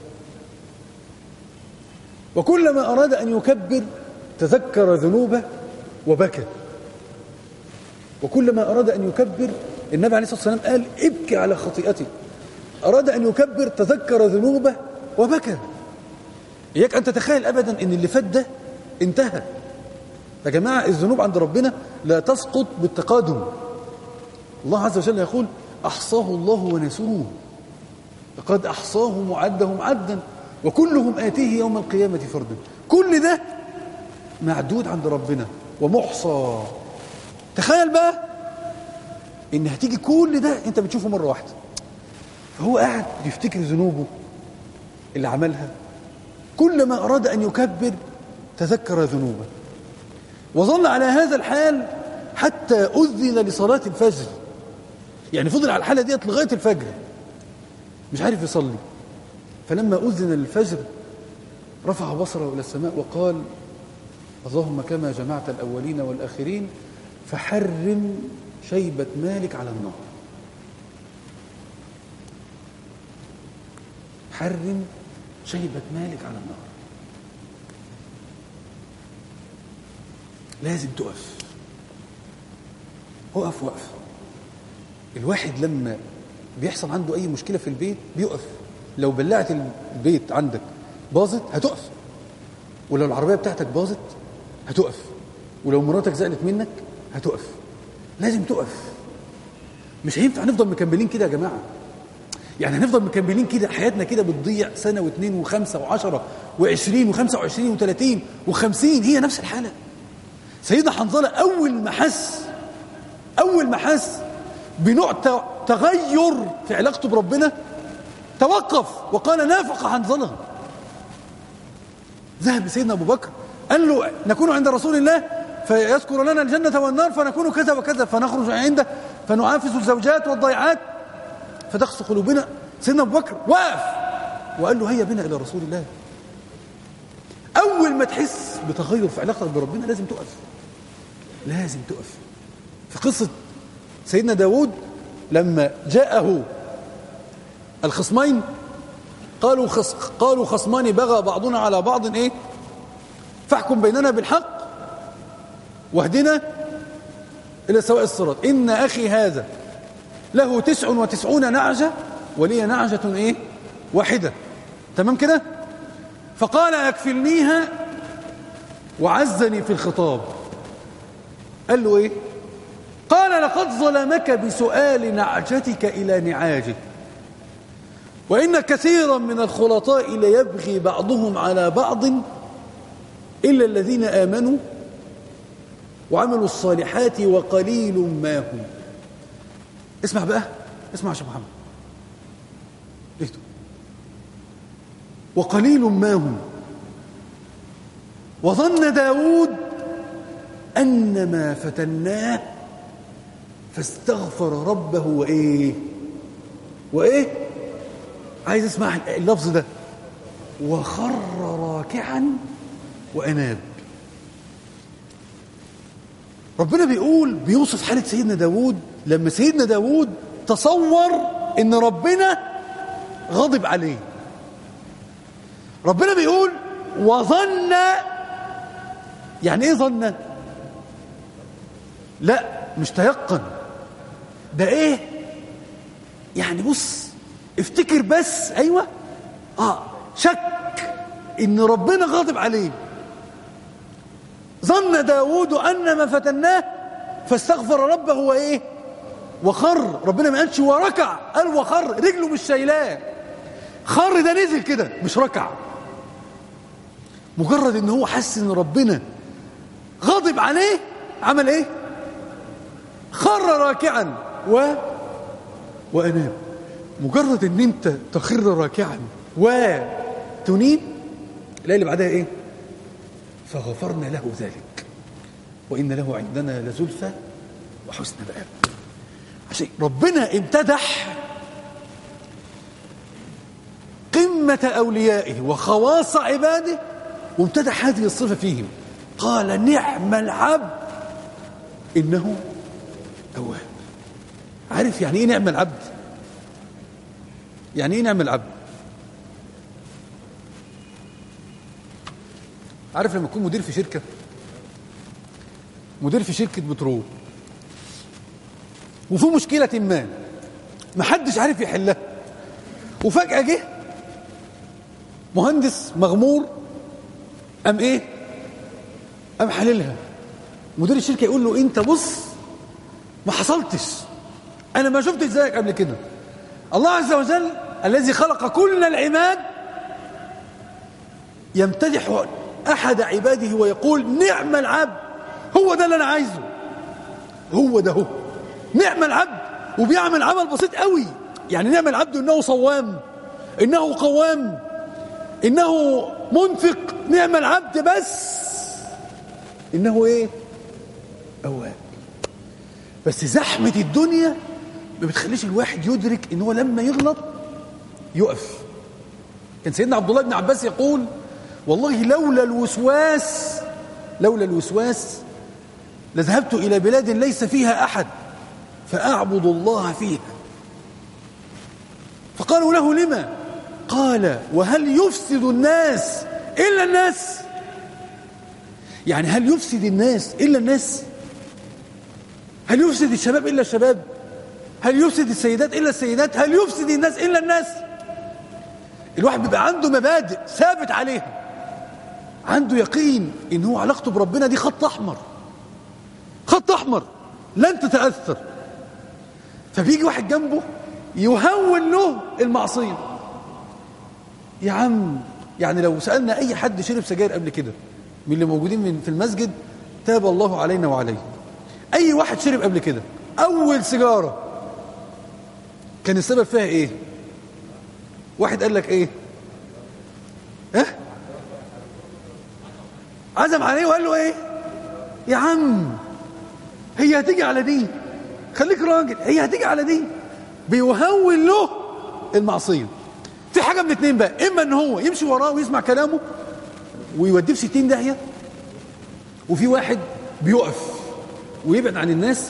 وكلما أراد أن يكبر تذكر ذنوبه وبكى وكلما أراد أن يكبر النبي عليه الصلاة والسلام قال ابكي على خطيئتك أراد أن يكبر تذكر ذنوبه وبكى إياك أن تتخيل أبدا أن اللي فات ده انتهى يا جماعة الذنوب عند ربنا لا تسقط بالتقادم الله عز وجل يقول أحصاه الله ونسوه لقد أحصاهم وعدهم عدا وكلهم آتيه يوم القيامة فردا كل ده معدود عند ربنا ومحصى تخيل بقى ان هتيجي كل ده انت بتشوفه مرة واحدة فهو قاعد يفتكر ذنوبه اللي عملها كلما أراد أن يكبر تذكر ذنوبه وظل على هذا الحال حتى أذن لصلاة الفجر يعني فضل على الحالة ديت لغاية الفجر مش عارف يصلي فلما أذن للفجر رفع بصره إلى السماء وقال اللهم كما جمعت الأولين والآخرين فحرم شيبة مالك على النار حرم شيبة مالك على النار لازم تقف وقف وقف الواحد لما بيحصل عنده أي مشكلة في البيت بيقف لو بلعت البيت عندك باظت هتقف ولو العربية بتاعتك باظت هتقف ولو مراتك زعلت منك هتقف لازم تقف مش هينفع نفضل مكملين كده يا جماعة يعني هنفضل مكملين كده حياتنا كده بتضيع سنة واثنين وخمسة وعشرة وعشرين وخمسة وعشرين وثلاثين وخمسين هي نفس الحالة سيدنا حنظلة أول ما حس أول ما حس بنوع تغير في علاقته بربنا توقف وقال نافق حنظلة ذهب لسيدنا أبو بكر قال له نكون عند رسول الله فيذكر لنا الجنة والنار فنكون كذا وكذا فنخرج عنده فنعافس الزوجات والضيعات فتقسو قلوبنا سيدنا أبو بكر وقف وقال له هيا بنا إلى رسول الله أول ما تحس بتغير في علاقتك بربنا لازم تقف لازم تقف في قصة سيدنا داود لما جاءه الخصمين قالوا خص قالوا خصمان بغى بعضنا على بعض ايه فاحكم بيننا بالحق واهدنا الى سواء الصراط ان اخي هذا له تسع وتسعون نعجة ولي نعجة ايه واحدة تمام كده فقال اكفلنيها وعزني في الخطاب قال له ايه قال لقد ظلمك بسؤال نعجتك إلى نعاجه وإن كثيرا من الخلطاء ليبغي بعضهم على بعض إلا الذين آمنوا وعملوا الصالحات وقليل ما هم اسمع بقى اسمع يا شيخ محمد ليتو وقليل ما هم وظن داود أن ما فتناه فاستغفر ربه وإيه وإيه عايز اسمع اللفظ ده وخر راكعا وأناب ربنا بيقول بيوصف حالة سيدنا داود لما سيدنا داود تصور ان ربنا غضب عليه ربنا بيقول وظن يعني ايه ظن لا مش تيقن ده ايه يعني بص افتكر بس ايوه اه شك ان ربنا غاضب عليه ظن داود ان ما فتناه فاستغفر ربه وايه وخر ربنا ما قالش وركع قال وخر رجله مش شايلاه خر ده نزل كده مش ركع مجرد ان هو حس ان ربنا غاضب عليه عمل ايه خر راكعا و وانام مجرد ان انت تخر راكعا وتنيب الايه اللي بعدها ايه فغفرنا له ذلك وان له عندنا لزلفى وحسن مآب عشان ربنا امتدح قمة أوليائه وخواص عباده وامتدح هذه الصفة فيهم قال نعم العبد إنه تواب عارف يعني ايه نعم العبد يعني ايه نعم العبد عارف لما تكون مدير في شركة مدير في شركة بترول وفي مشكلة ما محدش عارف يحلها وفجأة جه مهندس مغمور قام ايه قام حللها مدير الشركة يقول له انت بص ما حصلتش انا ما شفتش زيك قبل كده الله عز وجل الذي خلق كل العباد يمتدح احد عباده ويقول نعم العبد هو ده اللي انا عايزه هو ده هو نعم العبد وبيعمل عمل بسيط قوي يعني نعم العبد انه صوام انه قوام انه منفق نعم العبد بس انه ايه اواب بس زحمة الدنيا ما بتخليش الواحد يدرك ان هو لما يغلط يقف كان سيدنا عبد الله بن عباس يقول والله لولا الوسواس لولا الوسواس لذهبت إلى بلاد ليس فيها أحد فأعبد الله فيها فقالوا له لما قال وهل يفسد الناس إلا الناس يعني هل يفسد الناس إلا الناس هل يفسد الشباب إلا الشباب هل يفسد السيدات إلا السيدات هل يفسد الناس إلا الناس الواحد بيبقى عنده مبادئ ثابت عليها عنده يقين إن هو علاقته بربنا دي خط أحمر خط أحمر لن تتأثر فبيجي واحد جنبه يهون له المعصية يا عم يعني لو سألنا أي حد شرب سجاير قبل كده من اللي موجودين من في المسجد تاب الله علينا وعليه أي واحد شرب قبل كده أول سيجارة كان السبب فيها إيه واحد قال لك إيه ها عزم عليه وقال له إيه يا عم هي هتيجي على دي خليك راجل هي هتيجي على دي بيهون له المعصية في حاجة من اتنين بقى إما إن هو يمشي وراه ويسمع كلامه ويوديه في 60 داهية وفي واحد بيقف ويبعد عن الناس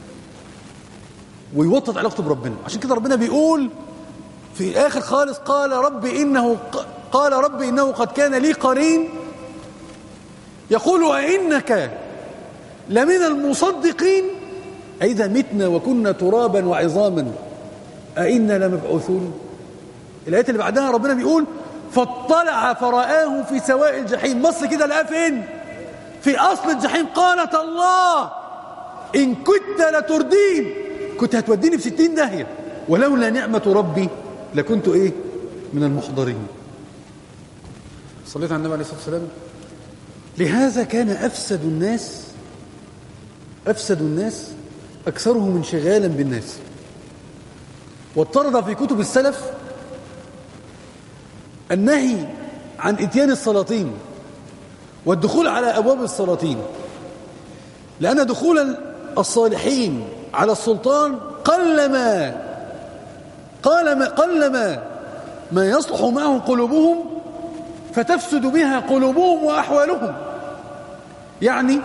ويوطد علاقته بربنا عشان كده ربنا بيقول في آخر خالص قال رب إنه قال رب إنه قد كان لي قرين يقول أئنك لمن المصدقين أئذا متنا وكنا ترابا وعظاما أئنا لمبعوثون الآيات اللي بعدها ربنا بيقول فاطلع فرآه في سواء الجحيم مصر كده لقاه فين في أصل الجحيم قالت الله إن كنت لتردين كنت هتوديني في ستين داهية ولولا نعمة ربي لكنت إيه من المحضرين صليت على النبي عليه الصلاة والسلام لهذا كان أفسد الناس أفسد الناس أكثرهم انشغالا بالناس واضطرد في كتب السلف النهي عن اتيان السلاطين والدخول على أبواب السلاطين لأن دخول الصالحين على السلطان قلما قلما قلما ما يصلح معهم قلوبهم فتفسد بها قلوبهم وأحوالهم يعني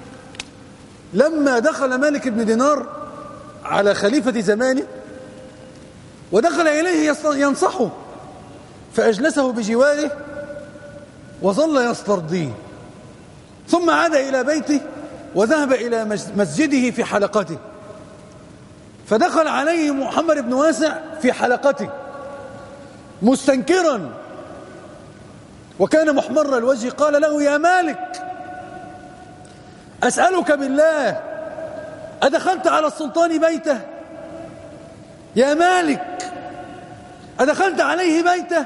لما دخل مالك بن دينار على خليفة زمانه ودخل إليه ينصحه فأجلسه بجواره وظل يسترضيه ثم عاد إلى بيته وذهب إلى مسجده في حلقته فدخل عليه محمد بن واسع في حلقته مستنكرا وكان محمر الوجه قال له يا مالك أسألك بالله أدخلت على السلطان بيته يا مالك أدخلت عليه بيته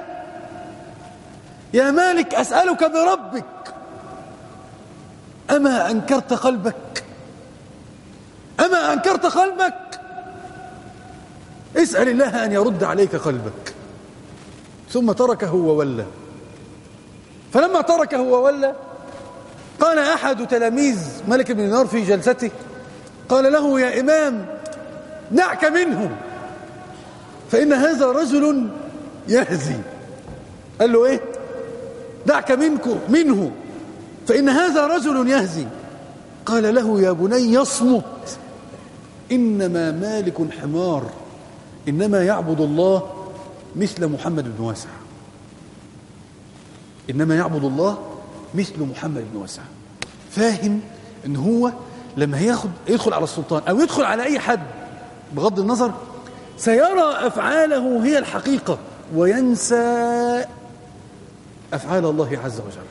يا مالك أسألك بربك أما أنكرت قلبك أما أنكرت قلبك اسأل الله أن يرد عليك قلبك ثم تركه وولى فلما تركه وولى قال أحد تلاميذ ملك بن دينار في جلسته قال له يا إمام دعك منه فإن هذا رجل يهزي قال له إيه دعك منك منه فإن هذا رجل يهزي قال له يا بني يصمت إنما مالك حمار إنما يعبد الله مثل محمد بن واسع إنما يعبد الله مثل محمد بن واسع فاهم ان هو لما ياخد يدخل على السلطان او يدخل على اي حد بغض النظر سيرى افعاله هي الحقيقه وينسى افعال الله عز وجل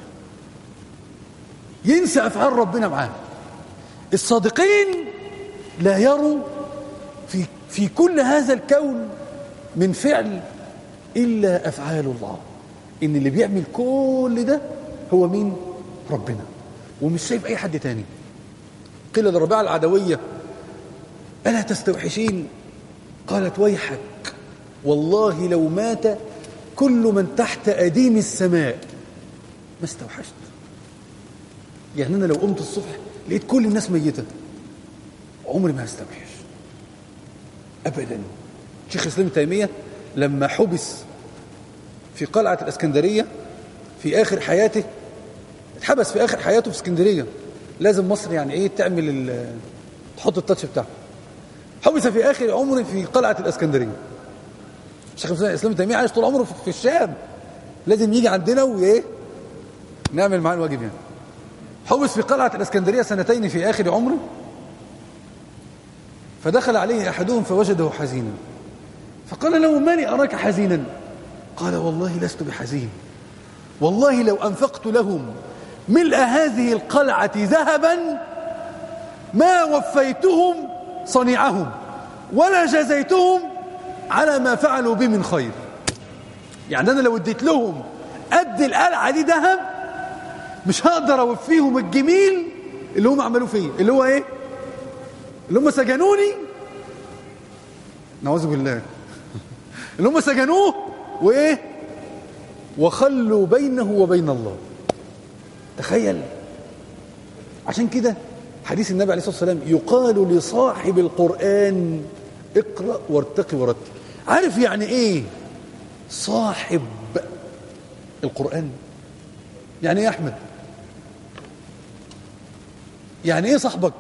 ينسى افعال ربنا معاه الصادقين لا يروا في في كل هذا الكون من فعل الا افعال الله ان اللي بيعمل كل ده هو مين ربنا ومش شايف اي حد تاني قيل للربيعه العدويه الا تستوحشين قالت ويحك والله لو مات كل من تحت اديم السماء ما استوحشت يعني انا لو قمت الصبح لقيت كل الناس ميته عمري ما هستوحش ابدا شيخ اسلام تيميه لما حبس في قلعه الاسكندريه في اخر حياته اتحبس في آخر حياته في اسكندرية لازم مصر يعني ايه تعمل ال- تحط التاتش بتاعه حبس في آخر عمره في قلعة الاسكندرية الشيخ الإسلام تيمية عايش طول عمره في الشام لازم يجي عندنا وايه نعمل معاه الواجب يعني حبس في قلعة الاسكندرية سنتين في آخر عمره فدخل عليه أحدهم فوجده حزينا فقال له ما لي أراك حزينا قال والله لست بحزين والله لو أنفقت لهم ملء هذه القلعة ذهبا ما وفيتهم صنيعهم ولا جزيتهم على ما فعلوا بي من خير يعني أنا لو اديت لهم قد القلعة دي ذهب مش هقدر أوفيهم الجميل اللي هم عملوه فيه اللي هو إيه اللي هم سجنوني نعوذ بالله اللي هم سجنوه وايه وخلوا بينه وبين الله تخيل عشان كده حديث النبي عليه الصلاه والسلام يقال لصاحب القران اقرا وارتقي ورتل عارف يعني ايه صاحب القران يعني ايه يا احمد يعني ايه صاحبك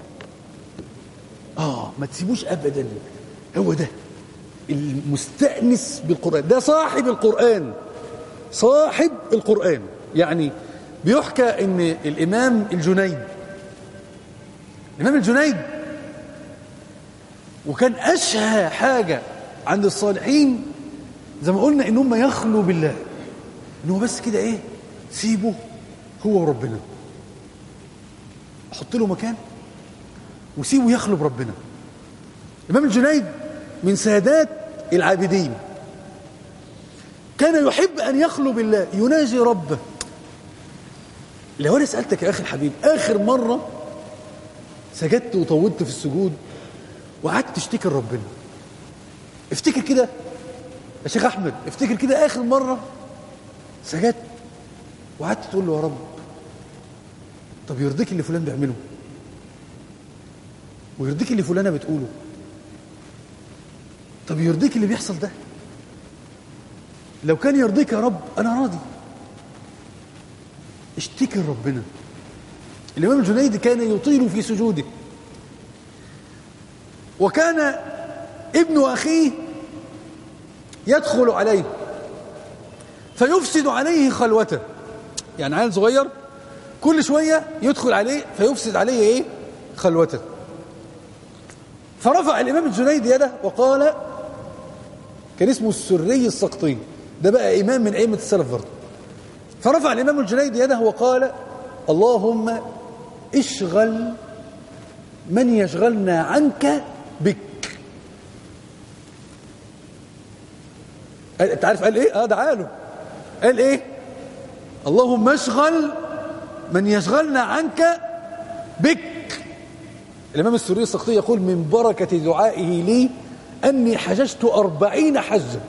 اه ما تسيبوش ابدا هو ده المستأنس بالقرآن ده صاحب القرآن صاحب القرآن يعني بيحكى ان الامام الجنيد الامام الجنيد وكان اشهى حاجة عند الصالحين زي ما قلنا ان هم يخلوا بالله ان هو بس كده ايه سيبه هو وربنا احط له مكان وسيبه يخلو بربنا الامام الجنيد من سادات العابدين كان يحب أن يخلو بالله يناجي ربه لو أنا سألتك يا أخي الحبيب آخر مرة سجدت وطولت في السجود وقعدت تشتكي لربنا افتكر كده يا شيخ أحمد افتكر كده آخر مرة سجدت وقعدت تقول له يا رب طب يرضيك اللي فلان بيعمله ويرضيك اللي فلانة بتقوله طب يرضيك اللي بيحصل ده لو كان يرضيك يا رب انا راضي اشتكي لربنا الامام الجنيد كان يطيل في سجوده وكان ابن اخيه يدخل عليه فيفسد عليه خلوته يعني عيل صغير كل شويه يدخل عليه فيفسد عليه ايه خلوته فرفع الامام الجنيد يده وقال كان اسمه السري السقطي ده بقى إمام من أئمة السلف برضه فرفع الإمام الجنيد يده وقال اللهم اشغل من يشغلنا عنك بك انت عارف قال ايه اه تعالوا قال ايه اللهم اشغل من يشغلنا عنك بك الامام السوري السقطي يقول من بركه دعائه لي أني حججت أربعين حجة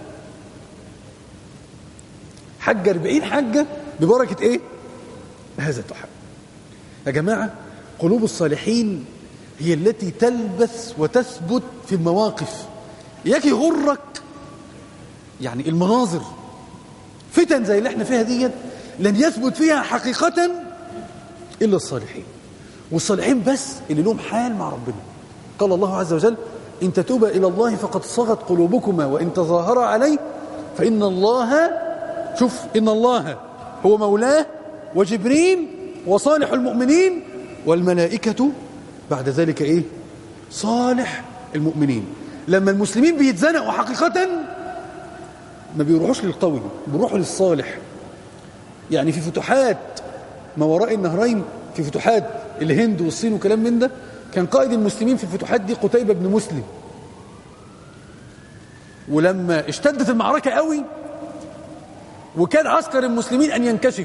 حج أربعين حجة ببركة إيه؟ هذا الدعاء يا جماعة قلوب الصالحين هي التي تلبث وتثبت في المواقف إياك يغرك يعني المناظر فتن زي اللي احنا فيها ديت لن يثبت فيها حقيقة إلا الصالحين والصالحين بس اللي لهم حال مع ربنا قال الله عز وجل إن تتوبا إلى الله فقد صغت قلوبكما وإن تظاهرا عليه فإن الله شوف إن الله هو مولاه وجبريل وصالح المؤمنين والملائكة بعد ذلك إيه صالح المؤمنين لما المسلمين بيتزنقوا حقيقة ما بيروحوش للقوي بيروحوا للصالح يعني في فتوحات ما وراء النهرين في فتوحات الهند والصين وكلام من ده كان قائد المسلمين في الفتوحات دي قتيبة بن مسلم ولما اشتدت المعركة قوي وكان عسكر المسلمين أن ينكشف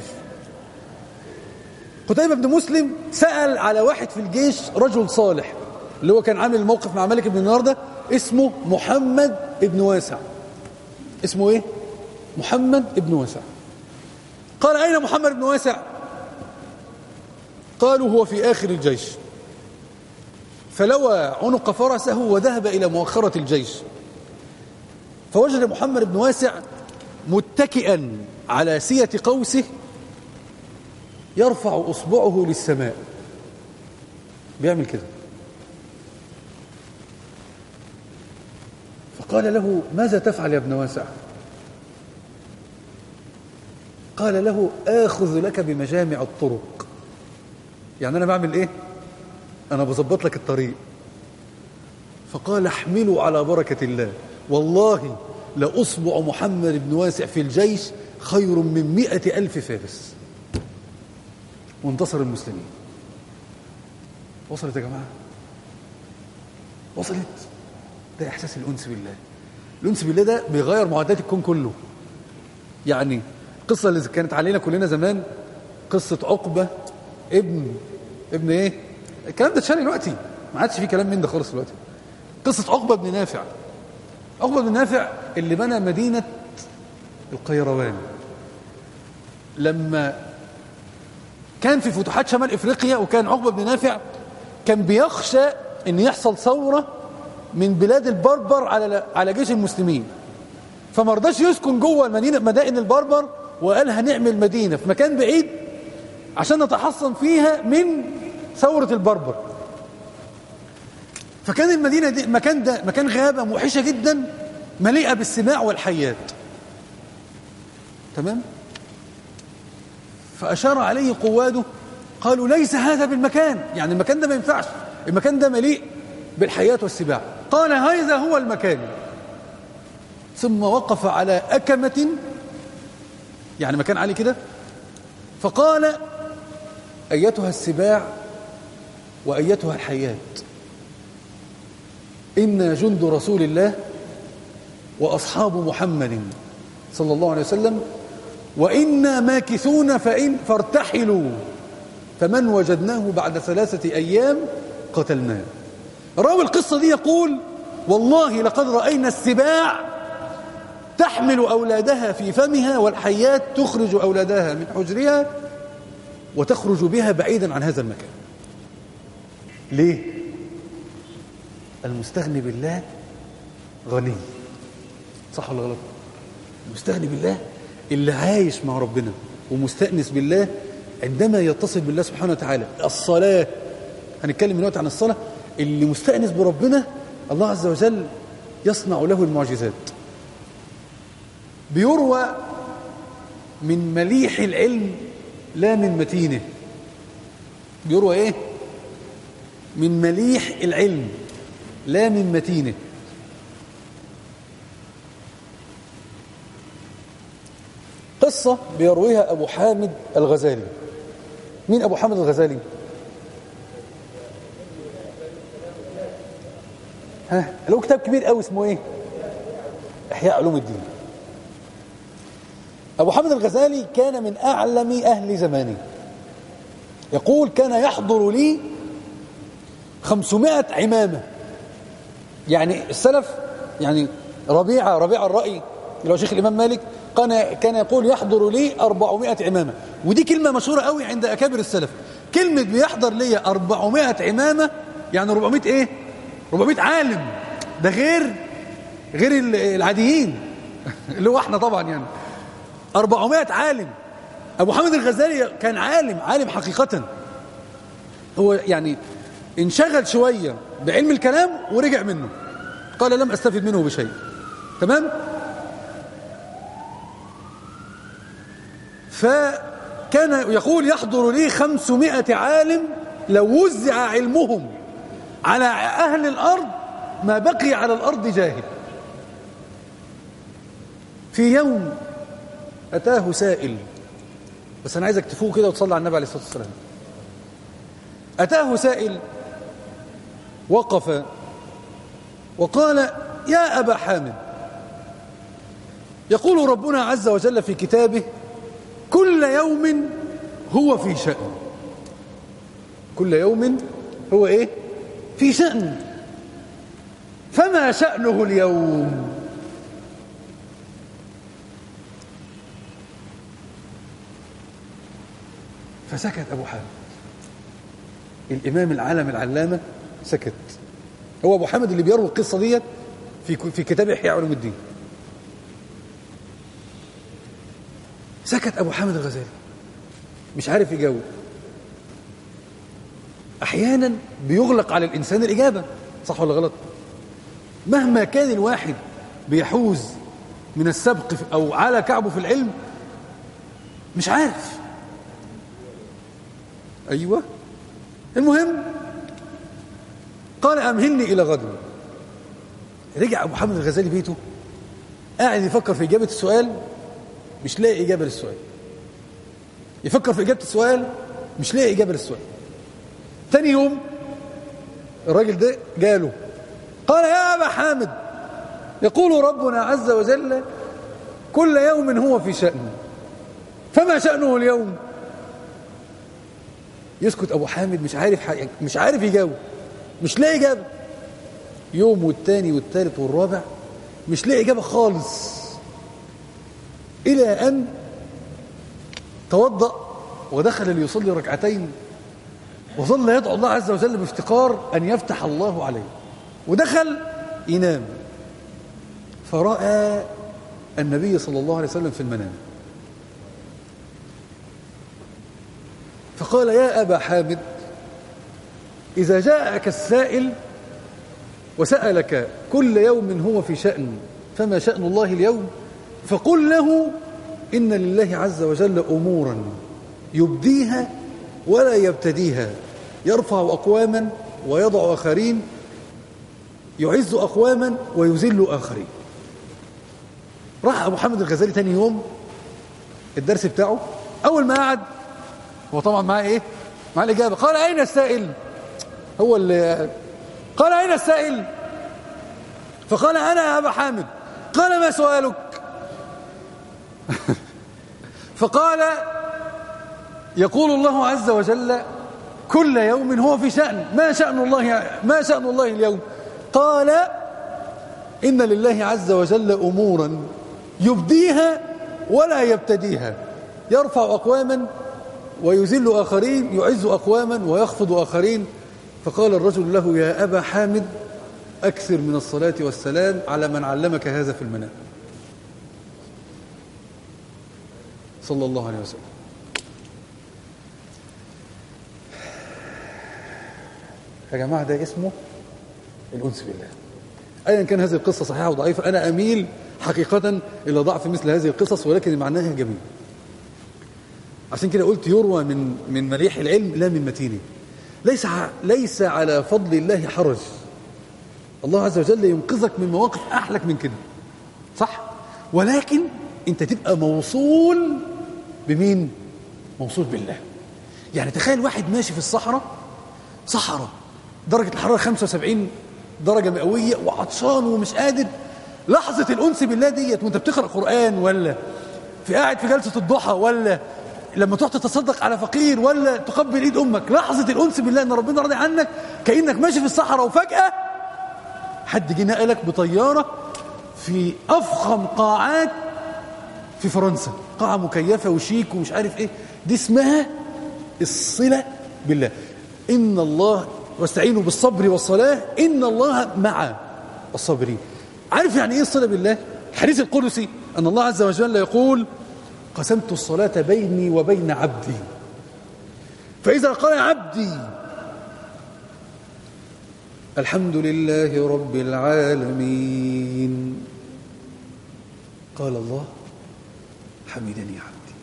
قتيبة بن مسلم سأل على واحد في الجيش رجل صالح اللي هو كان عامل الموقف مع ملك بن النار ده اسمه محمد بن واسع اسمه ايه محمد بن واسع قال أين محمد بن واسع قالوا هو في آخر الجيش فلوى عنق فرسه وذهب إلى مؤخرة الجيش فوجد محمد بن واسع متكئا على سية قوسه يرفع اصبعه للسماء بيعمل كده فقال له ماذا تفعل يا ابن واسع قال له آخذ لك بمجامع الطرق يعني أنا بعمل إيه أنا بظبط لك الطريق فقال احملوا على بركة الله والله لأصبع محمد بن واسع في الجيش خير من مئة ألف فارس وانتصر المسلمين وصلت يا جماعة وصلت ده إحساس الأنس بالله الأنس بالله ده بيغير معادلات الكون كله يعني القصة اللي كانت علينا كلنا زمان قصة عقبة ابن ابن ايه الكلام ده اتشال دلوقتي ما عادش فيه كلام من ده خالص دلوقتي قصة عقبة بن نافع عقبة بن نافع اللي بنى مدينة القيروان لما كان في فتوحات شمال افريقيا وكان عقبة بن نافع كان بيخشى ان يحصل ثورة من بلاد البربر على على جيش المسلمين فما رضاش يسكن جوه المدينه مدائن البربر وقال هنعمل مدينه في مكان بعيد عشان نتحصن فيها من ثوره البربر فكان المدينه دي مكان ده مكان غابه موحشه جدا مليئه بالسباع والحيات تمام فاشار عليه قواده قالوا ليس هذا بالمكان يعني المكان ده ما ينفعش المكان ده مليء بالحيات والسباع قال هذا هو المكان ثم وقف على أكمة يعني مكان عالي كده فقال أيتها السباع وأيتها الحيات إنا جند رسول الله وأصحاب محمد صلى الله عليه وسلم وإنا ماكثون فإن فارتحلوا فمن وجدناه بعد ثلاثة أيام قتلناه راوي القصة دي يقول والله لقد رأينا السباع تحمل أولادها في فمها والحيات تخرج أولادها من حجرها وتخرج بها بعيدا عن هذا المكان ليه؟ المستغني بالله غني صح ولا غلط؟ المستغني بالله اللي عايش مع ربنا ومستأنس بالله عندما يتصل بالله سبحانه وتعالى الصلاة هنتكلم دلوقتي عن الصلاة اللي مستأنس بربنا الله عز وجل يصنع له المعجزات بيروى من مليح العلم لا من متينه بيروى ايه من مليح العلم لا من متينه قصة بيرويها أبو حامد الغزالي مين أبو حامد الغزالي ها له كتاب كبير قوي اسمه ايه احياء علوم الدين ابو حامد الغزالي كان من اعلم اهل زمانه يقول كان يحضر لي خمسمائة عمامة يعني السلف يعني ربيعة ربيعة الرأي اللي هو شيخ الإمام مالك كان كان يقول يحضر لي 400 عمامة ودي كلمة مشهورة قوي عند أكابر السلف كلمة بيحضر لي 400 عمامة يعني 400 إيه 400 عالم ده غير غير العاديين اللي هو احنا طبعا يعني 400 عالم ابو حامد الغزالي كان عالم عالم حقيقة هو يعني انشغل شوية بعلم الكلام ورجع منه قال لم استفد منه بشيء تمام فكان يقول يحضر لي خمسمائة عالم لو وزع علمهم على أهل الأرض ما بقي على الأرض جاهل في يوم أتاه سائل بس أنا عايزك تفوق كده وتصلي على النبي عليه الصلاة والسلام أتاه سائل وقف وقال يا أبا حامد يقول ربنا عز وجل في كتابه كل يوم هو في شأن كل يوم هو إيه في شأن فما شأنه اليوم فسكت أبو حامد الإمام العالم العلامة سكت هو أبو حامد اللي بيروي القصة ديت في في كتاب إحياء علوم الدين سكت أبو حامد الغزالي مش عارف يجاوب أحيانا بيغلق على الإنسان الإجابة صح ولا غلط مهما كان الواحد بيحوز من السبق أو على كعبه في العلم مش عارف أيوة المهم قال أمهلني إلى غد رجع أبو حامد الغزالي بيته قاعد يفكر في إجابة السؤال مش لاقي إجابة للسؤال يفكر في إجابة السؤال مش لاقي إجابة للسؤال تاني يوم الراجل ده جاله قال يا أبا حامد يقول ربنا عز وجل كل يوم هو في شأن فما شأنه اليوم يسكت أبو حامد مش عارف مش عارف يجاوب مش لاقي إجابة يوم والتاني والتالت والرابع مش لاقي إجابة خالص إلى أن توضأ ودخل ليصلي ركعتين وظل يدعو الله عز وجل بافتقار أن يفتح الله عليه ودخل ينام فرأى النبي صلى الله عليه وسلم في المنام فقال يا أبا حامد إذا جاءك السائل وسألك كل يوم هو في شأن فما شأن الله اليوم فقل له إن لله عز وجل أمورا يبديها ولا يبتديها يرفع أقواما ويضع آخرين يعز أقواما ويذل آخرين راح أبو حامد الغزالي تاني يوم الدرس بتاعه أول ما قعد هو طبعا معاه إيه معاه الإجابة قال أين السائل هو اللي قال أين السائل فقال أنا يا أبا حامد قال ما سؤالك فقال يقول الله عز وجل كل يوم هو في شأن ما شأن الله ما شأن الله اليوم قال إن لله عز وجل أمورا يبديها ولا يبتديها يرفع أقواما ويذل آخرين يعز أقواما ويخفض آخرين فقال الرجل له يا أبا حامد أكثر من الصلاة والسلام على من علمك هذا في المنام صلى الله عليه وسلم يا جماعة ده اسمه الأنس بالله أيا كان هذه القصة صحيحة وضعيفة أنا أميل حقيقة إلى ضعف مثل هذه القصص ولكن معناها جميل عشان كده قلت يروى من من مليح العلم لا من متينه ليس ليس على فضل الله حرج الله عز وجل ينقذك من مواقف أحلك من كده صح ولكن انت تبقى موصول بمين موصول بالله يعني تخيل واحد ماشي في الصحراء صحراء درجة الحرارة 75 درجة مئوية وعطشان ومش قادر لحظة الأنس بالله ديت وانت بتقرأ قرآن ولا في قاعد في جلسة الضحى ولا لما تروح تتصدق على فقير ولا تقبل ايد امك لحظة الأنس بالله ان ربنا راضي عنك كأنك ماشي في الصحراء وفجأة حد جه نقلك بطيارة في أفخم قاعات في فرنسا قاعة مكيفة وشيك ومش عارف ايه دي اسمها الصلة بالله إن الله واستعينوا بالصبر والصلاة إن الله مع الصابرين عارف يعني إيه الصلة بالله الحديث القدسي أن الله عز وجل يقول قسمت الصلاة بيني وبين عبدي فإذا قال عبدي الحمد لله رب العالمين قال الله حمدني عبدي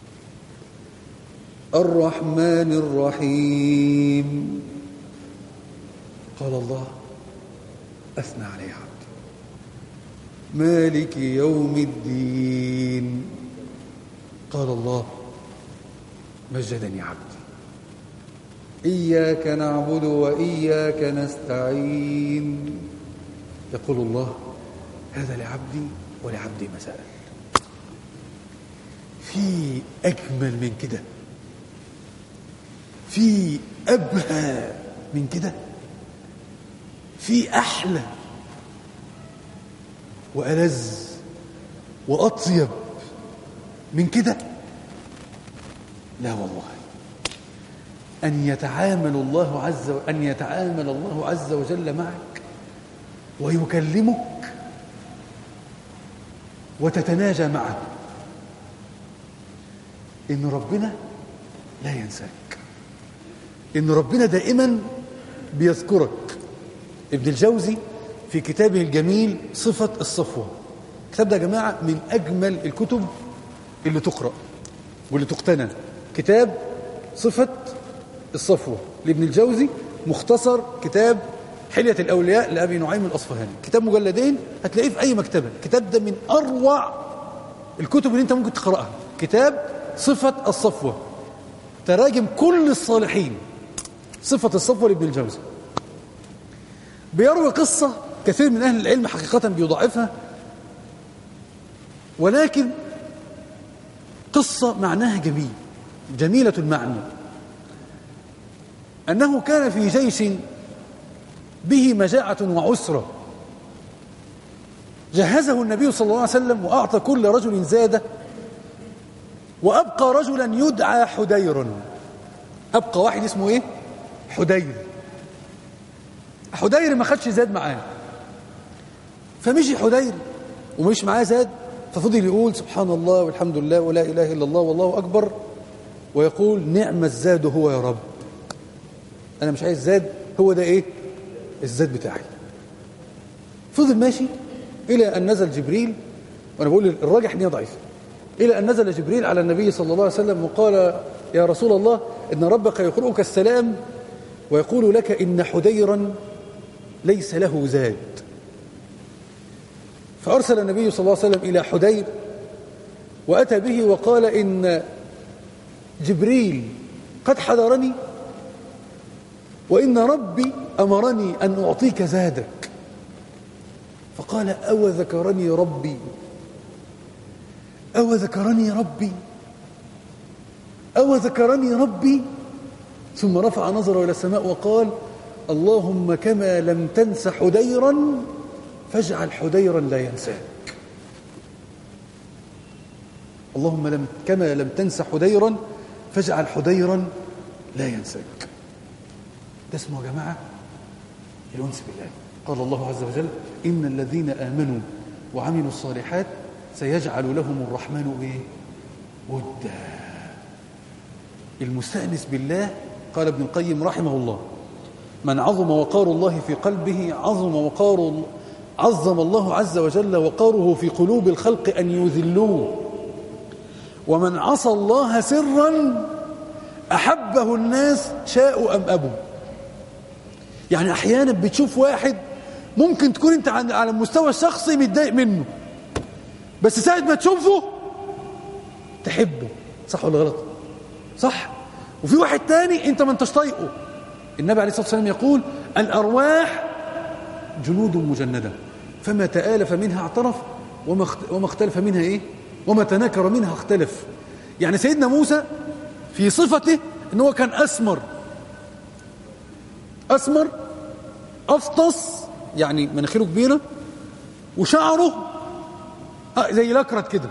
الرحمن الرحيم قال الله أثنى علي عبدي مالك يوم الدين قال الله مجدني عبدي إياك نعبد وإياك نستعين يقول الله هذا لعبدي ولعبدي ما سأل في أجمل من كده في أبهى من كده في أحلى وألذ وأطيب من كده لا والله أن يتعامل الله عز و... أن يتعامل الله عز وجل معك ويكلمك وتتناجى معه إن ربنا لا ينساك إن ربنا دائما بيذكرك ابن الجوزي في كتابه الجميل صفة الصفوة الكتاب ده يا جماعة من أجمل الكتب اللي تقرأ واللي تقتنى كتاب صفة الصفوة لابن الجوزي مختصر كتاب حلية الأولياء لأبي نعيم الأصفهاني كتاب مجلدين هتلاقيه في أي مكتبة الكتاب ده من أروع الكتب اللي أنت ممكن تقرأها كتاب صفة الصفوة تراجم كل الصالحين صفة الصفوة لابن الجوزي بيروي قصة كثير من أهل العلم حقيقة بيضعفها ولكن قصة معناها جميل جميلة المعنى أنه كان في جيش به مجاعة وعسرة جهزه النبي صلى الله عليه وسلم وأعطى كل رجل زاده وأبقى رجلا يدعى حدير أبقى واحد اسمه إيه؟ حدير حدير ما خدش زاد معاه فمشي حدير ومش معاه زاد ففضل يقول سبحان الله والحمد لله ولا إله إلا الله والله أكبر ويقول نعم الزاد هو يا رب أنا مش عايز زاد هو ده إيه الزاد بتاعي فضل ماشي إلى أن نزل جبريل وأنا بقول الراجح إن هي ضعيفة إلى أن نزل جبريل على النبي صلى الله عليه وسلم وقال يا رسول الله إن ربك يقرؤك السلام ويقول لك إن حديرا ليس له زاد فأرسل النبي صلى الله عليه وسلم إلى حدير وأتى به وقال إن جبريل قد حذرني وإن ربي أمرني أن أعطيك زادك فقال أو ذكرني ربي أو ذكرني ربي أو ذكرني ربي ثم رفع نظره إلى السماء وقال اللهم كما لم تنس حديرا فاجعل حديرا لا ينساك اللهم لم كما لم تنس حديرا فاجعل حديرا لا ينساك ده اسمه يا جماعة الأنس بالله قال الله عز وجل إن الذين آمنوا وعملوا الصالحات سيجعل لهم الرحمن إيه؟ ودا المستأنس بالله قال ابن القيم رحمه الله من عظم وقار الله في قلبه عظم وقار عظم الله عز وجل وقاره في قلوب الخلق أن يذلوه ومن عصى الله سرا أحبه الناس شاءوا أم أبوا يعني أحيانا بتشوف واحد ممكن تكون أنت على المستوى الشخصي متضايق منه بس ساعة ما تشوفه تحبه صح ولا غلط صح وفي واحد تاني انت ما انتش طايقه النبي عليه الصلاة والسلام يقول الأرواح جنود مجندة فما تآلف منها اعترف وما وما اختلف منها ايه وما تناكر منها اختلف يعني سيدنا موسى في صفته ان هو كان أسمر أسمر أفطس يعني مناخيره كبيرة وشعره زي الأكرت كده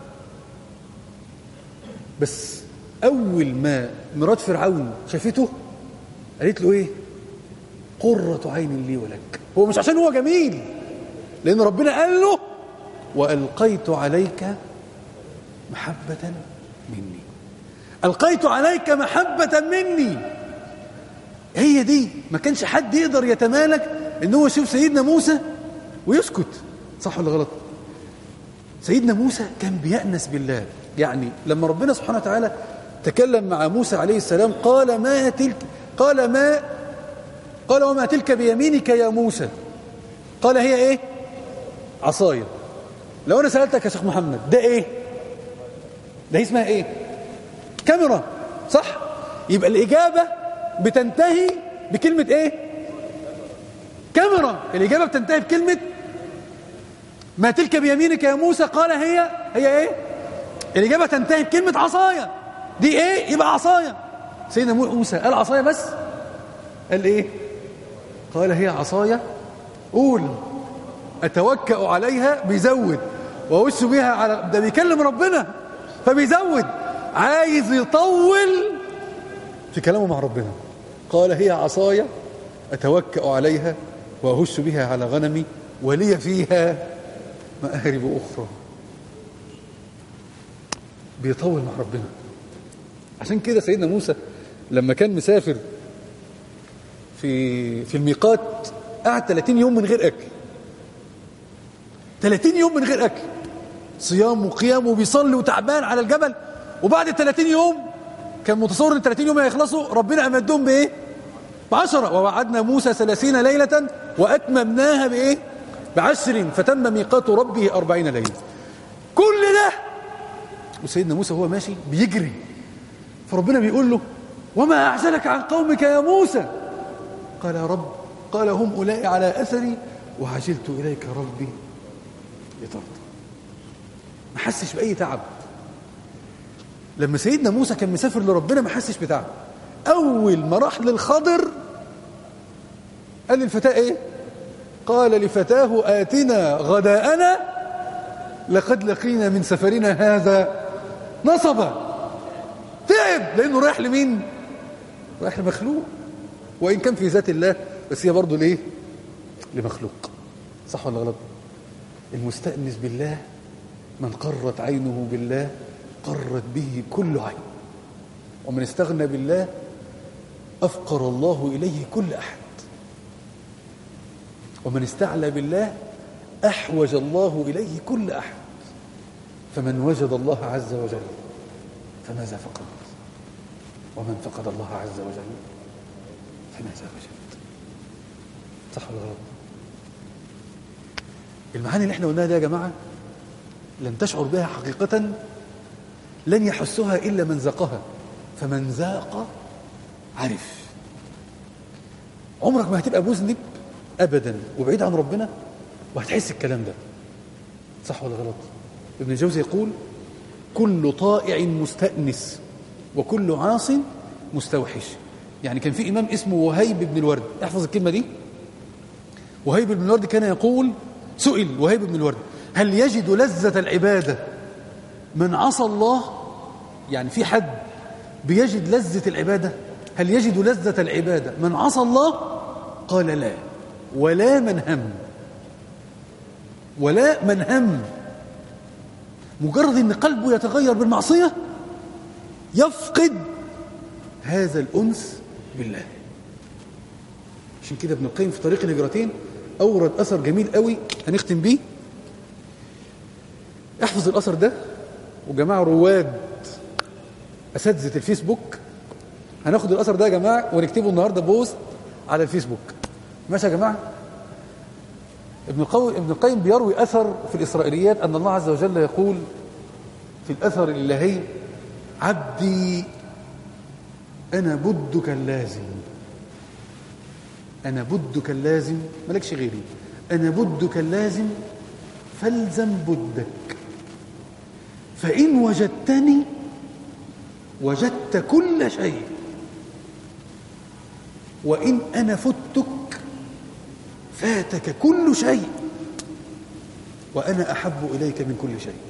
بس أول ما مرات فرعون شافته قالت له إيه قرة عين لي ولك هو مش عشان هو جميل لأن ربنا قال له وألقيت عليك محبة مني ألقيت عليك محبة مني هي دي ما كانش حد يقدر يتمالك ان هو يشوف سيدنا موسى ويسكت صح ولا غلط سيدنا موسى كان بيأنس بالله يعني لما ربنا سبحانه وتعالى تكلم مع موسى عليه السلام قال ما تلك قال ما قال وما تلك بيمينك يا موسى قال هي ايه عصايا لو انا سألتك يا شيخ محمد ده ايه ده اسمها ايه كاميرا صح يبقى الإجابة بتنتهي بكلمة ايه كاميرا الإجابة بتنتهي بكلمة ما تلك بيمينك يا موسى قال هي هي ايه الإجابة تنتهي بكلمة عصايا دي ايه يبقى عصايا سيدنا موسى قال عصايا بس قال ايه قال هي عصايا قول اتوكأ عليها بيزود واوش بيها على ده بيكلم ربنا فبيزود عايز يطول في كلامه مع ربنا قال هي عصايا اتوكأ عليها واهش بها على غنمي ولي فيها مآرب أخرى بيطول مع ربنا عشان كده سيدنا موسى لما كان مسافر في في الميقات قعد 30 يوم من غير اكل 30 يوم من غير اكل صيام وقيام وبيصلي وتعبان على الجبل وبعد ال 30 يوم كان متصور ان ال 30 يوم هيخلصوا ربنا امدهم بايه؟ بعشرة ووعدنا موسى ثلاثين ليلة وأتممناها بإيه؟ بعشر فتم ميقات ربه أربعين ليلة كل ده وسيدنا موسى هو ماشي بيجري فربنا بيقول له وما أعجلك عن قومك يا موسى قال يا رب قال هم أولئك على أثري وعجلت إليك ربي لترضى ما حسش بأي تعب لما سيدنا موسى كان مسافر لربنا ما حسش بتعب أول ما راح للخضر قال للفتاة إيه قال لفتاه آتنا غداءنا لقد لقينا من سفرنا هذا نصبا تعب لأنه رايح لمين رايح لمخلوق وإن كان في ذات الله بس هي برضه ليه لمخلوق صح ولا غلط المستأنس بالله من قرت عينه بالله قرت به كل عين ومن استغنى بالله أفقر الله إليه كل أحد ومن استعلى بالله أحوج الله إليه كل أحد فمن وجد الله عز وجل فماذا فقد ومن فقد الله عز وجل فماذا وجد صح ولا غلط المعاني اللي احنا قلناها دي يا جماعة لن تشعر بها حقيقة لن يحسها إلا من ذاقها فمن ذاق عرف عمرك ما هتبقى مذنب ابدا وبعيد عن ربنا وهتحس الكلام ده صح ولا غلط ابن الجوزي يقول كل طائع مستأنس وكل عاص مستوحش يعني كان في إمام اسمه وهيب بن الورد احفظ الكلمة دي وهيب بن الورد كان يقول سئل وهيب بن الورد هل يجد لذة العبادة من عصى الله يعني في حد بيجد لذة العبادة هل يجد لذة العبادة من عصى الله قال لا ولا من هم ولا من هم مجرد ان قلبه يتغير بالمعصية يفقد هذا الأنس بالله عشان كده ابن القيم في طريق الهجرتين أورد أثر جميل قوي هنختم بيه احفظ الأثر ده وجماعة رواد أساتذة الفيسبوك هناخد الأثر ده يا جماعة ونكتبه النهاردة بوست على الفيسبوك ماشي يا جماعة ابن القيم ابن القيم بيروي أثر في الإسرائيليات أن الله عز وجل يقول في الأثر الإلهي عبدي أنا بدك اللازم أنا بدك اللازم مالكش غيري أنا بدك اللازم فالزم بدك فإن وجدتني وجدت كل شيء وإن أنا فتك فاتك كل شيء وأنا أحب إليك من كل شيء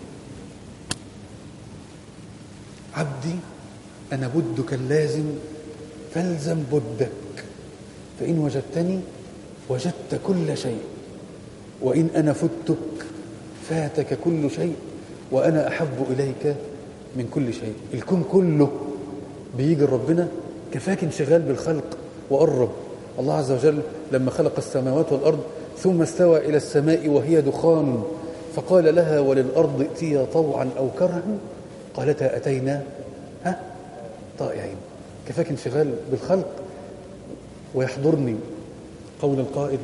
عبدي أنا بدك اللازم فالزم بدك فإن وجدتني وجدت كل شيء وإن أنا فتك فاتك كل شيء وأنا أحب إليك من كل شيء الكون كله بيجي ربنا كفاك انشغال بالخلق وقرب الله عز وجل لما خلق السماوات والأرض ثم استوى إلى السماء وهي دخان فقال لها وللأرض ائتيا طوعا أو كرها قالتا أتينا ها طائعين كفاك انشغال بالخلق ويحضرني قول القائل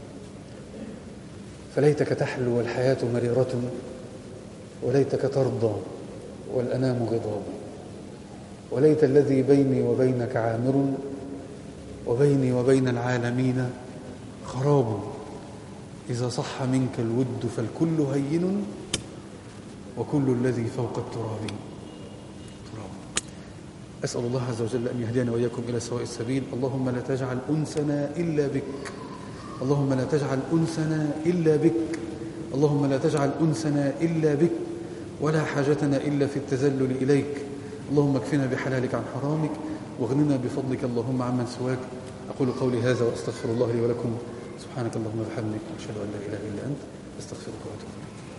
فليتك تحلو والحياة مريرة وليتك ترضى والأنام غضاب وليت الذي بيني وبينك عامر وبيني وبين العالمين خراب إذا صح منك الود فالكل هين وكل الذي فوق التراب تراب أسأل الله عز وجل أن يهدينا وإياكم إلى سواء السبيل اللهم لا تجعل أنسنا إلا بك اللهم لا تجعل أنسنا إلا بك اللهم لا تجعل أنسنا إلا بك ولا حاجتنا إلا في التذلل إليك اللهم اكفنا بحلالك عن حرامك واغننا بفضلك اللهم عمن سواك أقول قولي هذا وأستغفر الله لي ولكم سبحانك اللهم وبحمدك أشهد أن لا إله إلا أنت أستغفرك وأتوب إليك